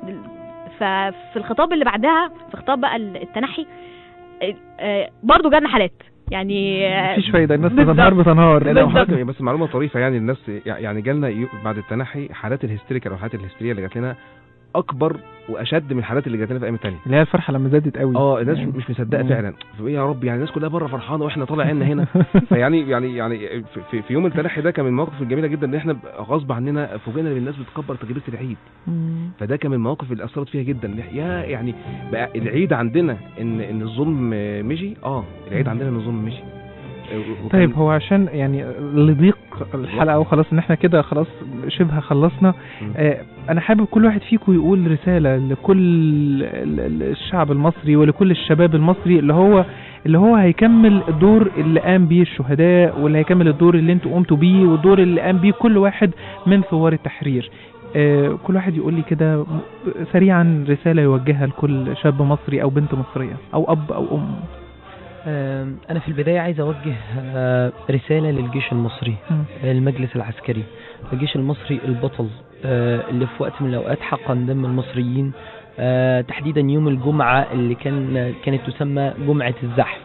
ففي الخطاب اللي بعدها في خطاب بقى التنحي آه، آه، برضو جالنا حالات يعني مفيش فايده الناس بالظبط. بتنهار بتنهار لا لا بالظبط. وحضرتك بس معلومه طريفه يعني الناس يعني جالنا يو- بعد التنحي حالات الهستيريكال او حالات الهستيريا اللي جات لنا اكبر واشد من الحالات اللي جات لنا في ايام التانية اللي هي الفرحه لما زادت قوي اه الناس يعني. مش مصدقه مم. فعلا فإيه يا رب يعني الناس كلها بره فرحانه واحنا طالع عنا هنا فيعني يعني يعني في- في, في يوم التنحي ده كان من المواقف الجميله جدا ان احنا غصب عننا فوجئنا ان الناس بتكبر تكبيره العيد مم. فده كان من المواقف اللي اثرت فيها جدا إن إح- يا يعني بقى العيد عندنا ان ان الظلم مشي اه العيد عندنا ان الظلم مشي آه، وكان- طيب هو عشان يعني لضيق الحلقه وخلاص ان احنا كده خلاص شبه خلصنا مم. آه انا حابب كل واحد فيكم يقول رساله لكل ال- ال- الشعب المصري ولكل الشباب المصري اللي هو اللي هو هيكمل الدور اللي قام بيه الشهداء واللي هيكمل الدور اللي انتوا قمتوا بيه والدور اللي قام بيه كل واحد من ثوار التحرير آه كل واحد يقول لي كده م- سريعا رساله يوجهها لكل شاب مصري او بنت مصريه او اب او ام آم، أنا في البداية عايز أوجه آه، رسالة للجيش المصري مم. المجلس العسكري الجيش المصري البطل آه، اللي في وقت من الأوقات حقن دم المصريين آه، تحديدا يوم الجمعة اللي كان كانت تسمى جمعة الزحف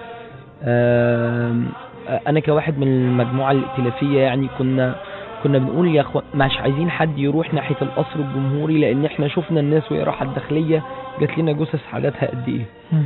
آم، آه، أنا كواحد من المجموعة الائتلافية يعني كنا كنا بنقول يا اخوان مش عايزين حد يروح ناحية القصر الجمهوري لأن احنا شفنا الناس وهي رايحة الداخلية جات لنا جثث حاجاتها قد إيه مم.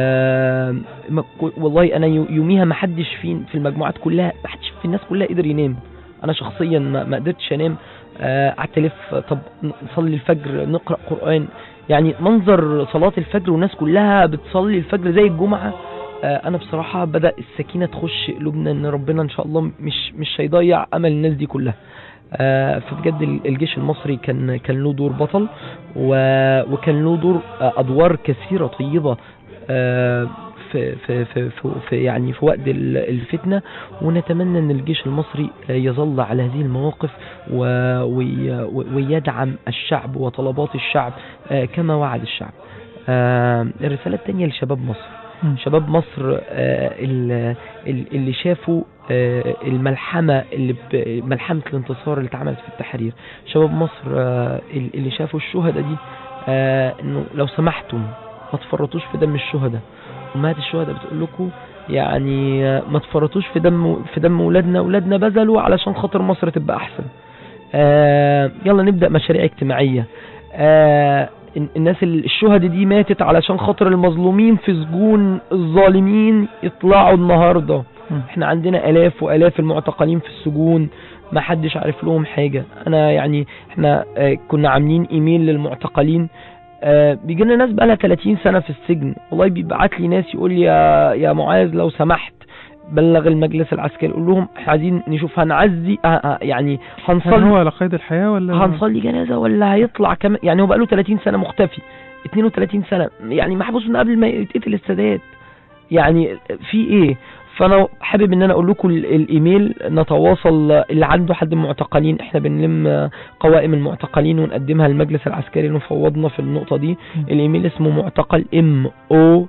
آم، ما- ك- والله انا يو- يوميها ما حدش في في المجموعات كلها ما حدش في الناس كلها قدر ينام انا شخصيا ما ما قدرتش انام آه، قعدت الف طب نصلي الفجر نقرا قران يعني منظر صلاه الفجر والناس كلها بتصلي الفجر زي الجمعه آه، انا بصراحه بدا السكينه تخش قلوبنا ان ربنا ان شاء الله مش مش هيضيع امل الناس دي كلها آه، فبجد ال- الجيش المصري كان كان له دور بطل و- وكان له دور آه، ادوار كثيره طيبه آه، في في في في في يعني في وقت ال- الفتنه ونتمنى ان الجيش المصري آه، يظل على هذه المواقف و- وي- ويدعم الشعب وطلبات الشعب آه، كما وعد الشعب. آه، الرساله الثانيه لشباب مصر مم. شباب مصر آه، ال- ال- اللي شافوا آه، الملحمة اللي ب- ملحمة الانتصار اللي اتعملت في التحرير شباب مصر آه، ال- اللي شافوا الشهداء دي آه، انه لو سمحتم ما تفرطوش في دم الشهداء امهات الشهداء بتقول لكم يعني آه، ما تفرطوش في دم في دم ولادنا اولادنا بذلوا علشان خاطر مصر تبقى احسن آه، يلا نبدا مشاريع اجتماعيه آه، ال- الناس ال- الشهداء دي ماتت علشان خاطر المظلومين في سجون الظالمين يطلعوا النهارده مم. احنا عندنا الاف والاف المعتقلين في السجون ما حدش عارف لهم حاجه انا يعني احنا آه، كنا عاملين ايميل للمعتقلين آه، بيجي لنا ناس بقالها 30 سنه في السجن والله بيبعت لي ناس يقول لي يا يا معاذ لو سمحت بلغ المجلس العسكري قول لهم احنا عايزين نشوف هنعزي آه، آه، يعني هل هنصلي هو على قيد الحياه ولا هنصلي جنازه ولا هيطلع كمان يعني هو بقاله 30 سنه مختفي 32 سنه يعني محبوس من قبل ما يتقتل السادات يعني في ايه فانا حابب ان انا اقول لكم ال- الايميل نتواصل اللي عنده حد من المعتقلين احنا بنلم قوائم المعتقلين ونقدمها للمجلس العسكري نفوضنا في النقطه دي م. الايميل اسمه معتقل ام او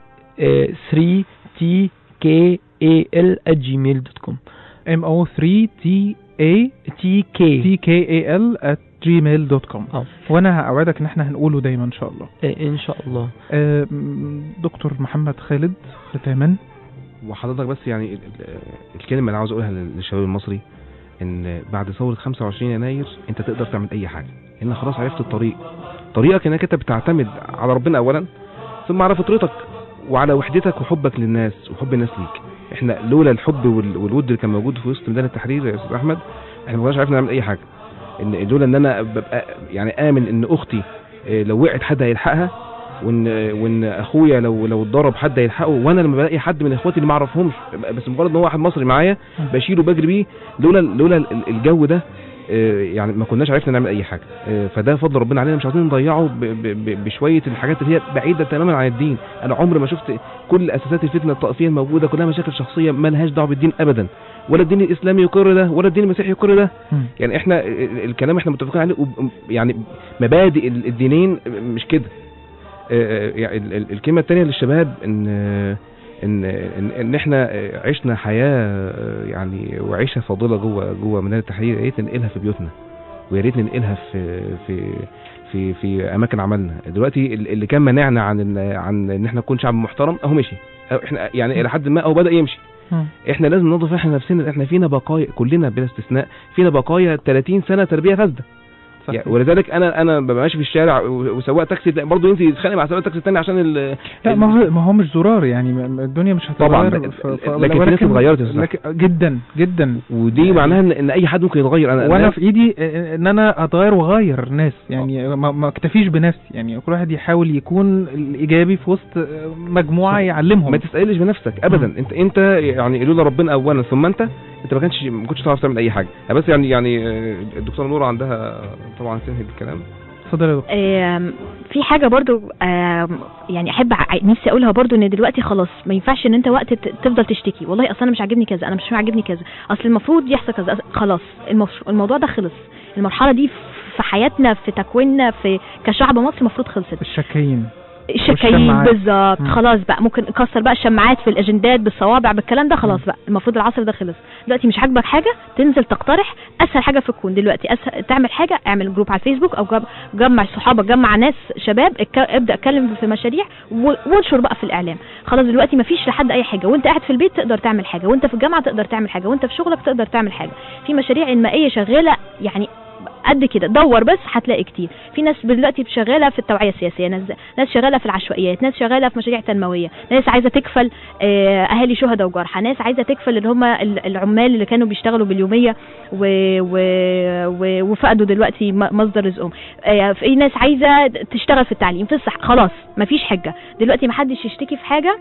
3 تي كي اي ال gmail دوت كوم ام او 3 تي اي تي كي تي كي اي ال at gmail دوت كوم اه وانا اوعدك ان احنا هنقوله دايما ان شاء الله ان شاء الله آه، م- دكتور محمد خالد ختاما وحضرتك بس يعني ال- ال- الكلمه اللي عاوز اقولها لل- للشباب المصري ان بعد ثوره 25 يناير انت تقدر تعمل اي حاجه ان خلاص عرفت الطريق طريقك انك انت بتعتمد على ربنا اولا ثم على فطرتك وعلى وحدتك وحبك للناس وحب الناس ليك احنا لولا الحب وال- والود اللي كان موجود في وسط ميدان التحرير يا استاذ احمد احنا ما كناش عرفنا نعمل اي حاجه ان لولا ان انا ببقى يعني امن ان اختي اه، لو وقعت حد هيلحقها وان وان اخويا لو لو اتضرب حد هيلحقه وانا لما بلاقي حد من اخواتي اللي ما اعرفهمش بس مجرد ان هو واحد مصري معايا بشيله بجري بيه لولا لولا ال- الجو ده اه، يعني ما كناش عرفنا نعمل اي حاجه اه، فده فضل ربنا علينا مش عايزين نضيعه ب- ب- ب- بشويه الحاجات اللي هي بعيده تماما عن الدين انا عمري ما شفت كل اساسات الفتنه الطائفيه الموجوده كلها مشاكل شخصيه ما لهاش دعوه بالدين ابدا ولا الدين الاسلامي يقر ده ولا الدين المسيحي يقر ده مم. يعني احنا ال- ال- الكلام احنا متفقين عليه وب- يعني مبادئ ال- الدينين مش كده آه، آه، يعني ال- ال- الكلمه الثانيه للشباب ان آه، ان ان, إن احنا آه، عشنا حياه آه، يعني وعيشه فاضله جوه جوه ميدان التحرير يا ريت ننقلها في بيوتنا ويا ريت ننقلها في في في في اماكن عملنا دلوقتي ال- اللي كان منعنا عن ان عن ان احنا نكون شعب محترم اهو مشي أهو احنا يعني الى حد ما هو بدا يمشي مم. احنا لازم ننظف احنا نفسنا احنا فينا بقايا كلنا بلا استثناء فينا بقايا 30 سنه تربيه فاسده صحيح. يعني ولذلك انا انا ببقى ماشي في الشارع و- وسواق تاكسي تلاقي برضه ينزل يتخانق مع سواق التاكسي الثاني عشان ال لا ما هو ما هو مش زرار يعني م- م- الدنيا مش طبعاً، هتتغير ب- ف- ف- لكن في ناس ولكن- اتغيرت يا أستاذ لكن جدا جدا ودي معناها ان, إن اي حد ممكن يتغير انا وانا الناس- في ايدي ان انا اتغير واغير الناس يعني ما ما اكتفيش بنفسي يعني كل واحد يحاول يكون الايجابي في وسط مجموعه يعلمهم ما تسالش بنفسك ابدا مم. انت انت يعني لولا ربنا اولا ثم انت انت ما كانش ما كنتش تعرف تعمل اي حاجه بس يعني يعني آه، الدكتوره نور عندها طبعا تنهي الكلام اتفضل يا دكتور آم، في حاجه برضو آم، يعني احب ع- نفسي اقولها برضو ان دلوقتي خلاص ما ينفعش ان انت وقت ت- تفضل تشتكي والله اصل انا مش عاجبني كذا انا مش عاجبني كذا اصل المفروض يحصل كذا أصل- خلاص المف- الموضوع ده خلص المرحله دي في حياتنا في تكويننا في كشعب مصري المفروض خلصت الشكايين الشكايين والشماعات. بالظبط مم. خلاص بقى ممكن نكسر بقى الشماعات في الاجندات بالصوابع بالكلام ده خلاص بقى المفروض العصر ده خلص دلوقتي مش عاجبك حاجه تنزل تقترح اسهل حاجه في الكون دلوقتي أسهل تعمل حاجه اعمل جروب على الفيسبوك او جم- جمع صحابك جمع ناس شباب اتك- ابدا اتكلم في مشاريع و- وانشر بقى في الاعلام خلاص دلوقتي مفيش لحد اي حاجه وانت قاعد في البيت تقدر تعمل حاجه وانت في الجامعه تقدر تعمل حاجه وانت في شغلك تقدر تعمل حاجه في مشاريع انمائيه شغاله يعني قد كده دور بس هتلاقي كتير في ناس دلوقتي شغاله في التوعيه السياسيه ناس ناس شغاله في العشوائيات ناس شغاله في مشاريع تنمويه ناس عايزه تكفل آه، اهالي شهداء وجرحى ناس عايزه تكفل اللي هم ال- العمال اللي كانوا بيشتغلوا باليوميه و... و... و... وفقدوا دلوقتي م- مصدر رزقهم آه، في ناس عايزه تشتغل في التعليم في الصحه خلاص مفيش حجه دلوقتي محدش يشتكي في حاجه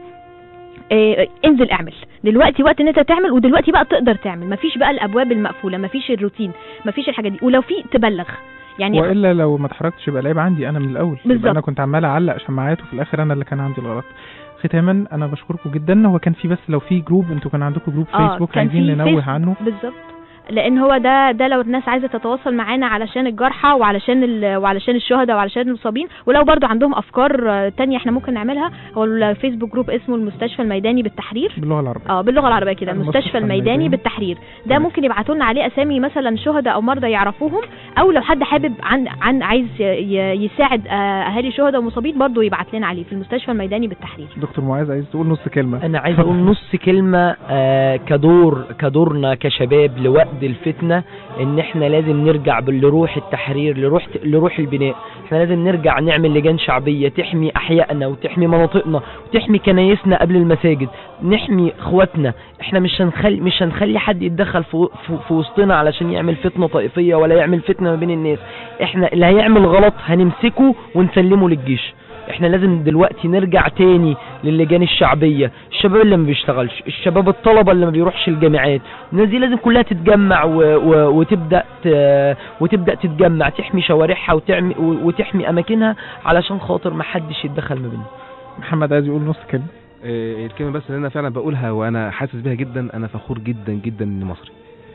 آه، انزل اعمل دلوقتي وقت ان انت تعمل ودلوقتي بقى تقدر تعمل مفيش بقى الابواب المقفوله مفيش الروتين مفيش الحاجات دي ولو في تبلغ يعني والا لو ما اتحركتش يبقى العيب عندي انا من الاول بالظبط. يبقى انا كنت عمال اعلق شماعات وفي الاخر انا اللي كان عندي الغلط ختاما انا بشكركم جدا هو كان في بس لو في جروب انتوا كان عندكم جروب آه، فيسبوك كان عايزين في ننوه فيسبوك. عنه بالظبط لان هو ده ده لو الناس عايزه تتواصل معانا علشان الجرحى وعلشان ال- وعلشان الشهداء وعلشان المصابين ولو برضو عندهم افكار آه، تانية احنا ممكن نعملها هو الفيسبوك جروب اسمه المستشفى الميداني بالتحرير باللغه العربيه اه باللغه العربيه كده المستشفى المستشفى الميداني الميداني. بالتحرير ده ممكن يبعتوا لنا عليه اسامي مثلا شهداء او مرضى يعرفوهم او لو حد حابب عن عن عايز ي- ي- يساعد آه، اهالي شهداء ومصابين برضو يبعت لنا عليه في المستشفى الميداني بالتحرير دكتور معاذ عايز تقول نص كلمه انا عايز اقول نص كلمه آه كدور كدورنا كشباب لوقت الفتنه ان احنا لازم نرجع بال- لروح التحرير لروح لروح البناء احنا لازم نرجع نعمل لجان شعبيه تحمي احيائنا وتحمي مناطقنا وتحمي كنايسنا قبل المساجد نحمي اخواتنا احنا مش هنخلي مش هنخلي حد يتدخل في, في, في وسطنا علشان يعمل فتنه طائفيه ولا يعمل فتنه ما بين الناس احنا اللي هيعمل غلط هنمسكه ونسلمه للجيش احنا لازم دلوقتي نرجع تاني للجان الشعبيه الشباب اللي ما بيشتغلش الشباب الطلبه اللي ما بيروحش الجامعات الناس دي لازم كلها تتجمع و... و... وتبدا ت... وتبدا تتجمع تحمي شوارعها وتعمي... وتحمي اماكنها علشان خاطر ما حدش يتدخل ما بينهم محمد عايز يقول نص كلمه آه، الكلمه بس اللي انا فعلا بقولها وانا حاسس بيها جدا انا فخور جدا جدا اني مصري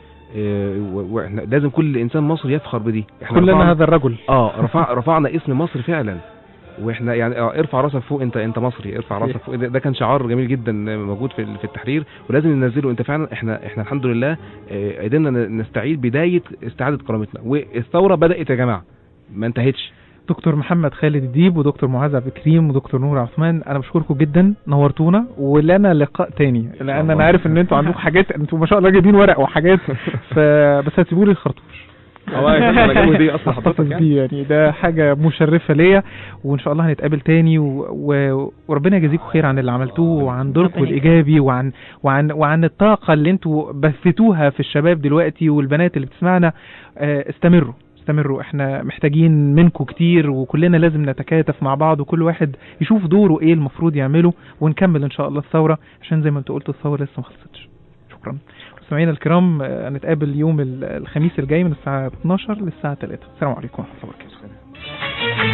آه، و- واحنا لازم كل انسان مصري يفخر بدي احنا كلنا رفعنا- هذا الرجل اه رفع رفعنا اسم مصر فعلا واحنا يعني اه ارفع راسك فوق انت انت مصري ارفع راسك فوق ده, ده كان شعار جميل جدا موجود في ال- في التحرير ولازم ننزله انت فعلا احنا احنا الحمد لله آه، قدرنا ن- نستعيد بدايه استعاده كرامتنا والثوره بدات يا جماعه ما انتهتش دكتور محمد خالد الديب ودكتور معاذ عبد الكريم ودكتور نور عثمان انا بشكركم جدا نورتونا ولنا لقاء تاني لان الله. انا عارف ان انتوا عندكم حاجات انتوا ما شاء الله جايبين ورق وحاجات ف... بس هتسيبوا لي الخرطوش هو انا جايبه هديه اصلا احتفظ حضرتك يعني بيه يعني ده حاجه مشرفه ليا وان شاء الله هنتقابل تاني و... و... وربنا يجازيكم خير عن اللي عملتوه وعن دوركم ربنا الايجابي وعن وعن وعن الطاقه اللي انتوا بثتوها في الشباب دلوقتي والبنات اللي بتسمعنا آه، استمروا استمروا احنا محتاجين منكم كتير وكلنا لازم نتكاتف مع بعض وكل واحد يشوف دوره ايه المفروض يعمله ونكمل ان شاء الله الثوره عشان زي ما انت قلت الثوره لسه ما خلصتش شكرا مستمعينا الكرام آه، هنتقابل يوم ال- الخميس الجاي من الساعه 12 للساعه 3 السلام عليكم ورحمه الله وبركاته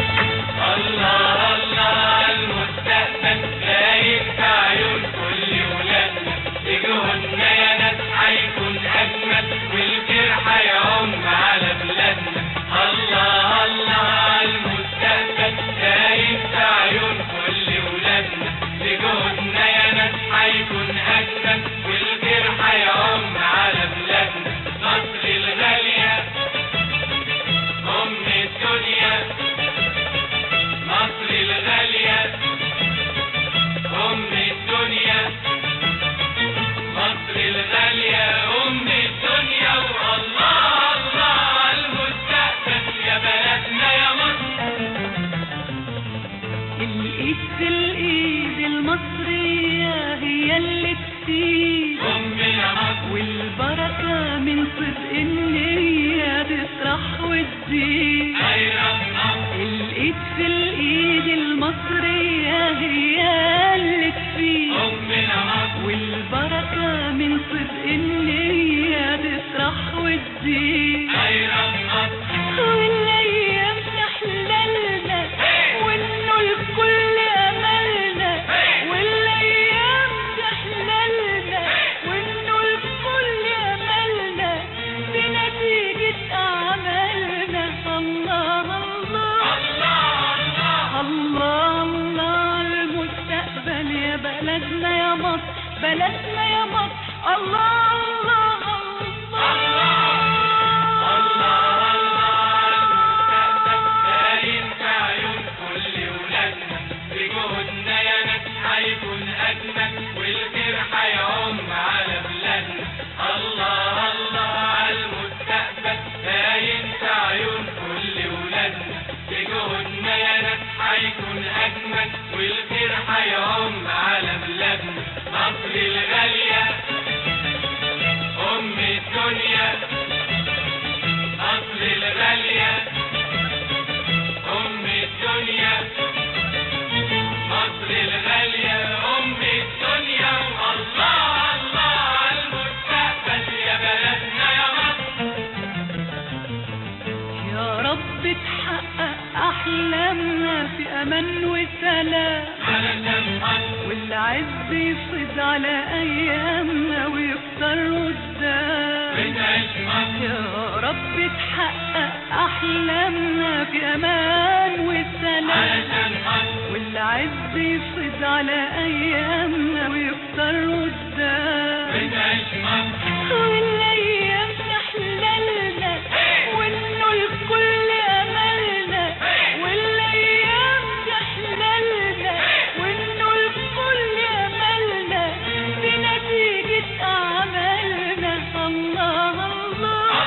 الله الله المستقبل شايف في عيون كل ولادنا تجوهنا يا ناس هيكون اجمل والخير هيعم على بلادنا الله الله المستقبل شايف في عيون كل ولادنا تجوهنا يا ناس هيكون اجمل والخير هيعم على بلادنا مصر الغاليه أم الدنيا المصرية هي اللي تفيد أمنا مصر والبركة من صدق النية تفرح وتزيد خيرا مصر والايام تحللنا وانه الكل املنا والايام تحللنا وانه الكل املنا بنتيجة اعمالنا الله الله الله الله الله المستقبل يا بلدنا يا مصر بلدنا يا مصر الله الله باين في عيون كل ولادنا بجهودنا يا ناس هيكون أجمل والخير هيعم على بلادنا الله الله على المستقبل باين في عيون كل ولادنا بجهودنا يا ناس هيكون أجمل والخير هيعم على بلادنا مصر الغالية أم الدنيا مصر الغالية أم الدنيا مصر الغالية أم الدنيا الله الله على المستقبل يا بلدنا يا مصر يا رب تحقق أحلامنا في أمان وسلام علشان مصر والعز يفيض على أيامنا ويكتر قدام بتعيش مصر يا رب تحقق أحلامنا في أمان وسلام علشان مصر والعز يفيض على أيامنا ويكتر قدام بتعيش مصر والايام تحللنا وانه الكل املنا والايام تحللنا وانه الكل املنا بنتيجة اعمالنا الله الله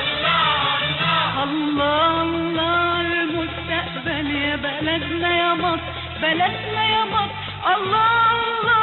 الله الله المستقبل يا بلدنا يا مصر بلدنا يا مصر الله الله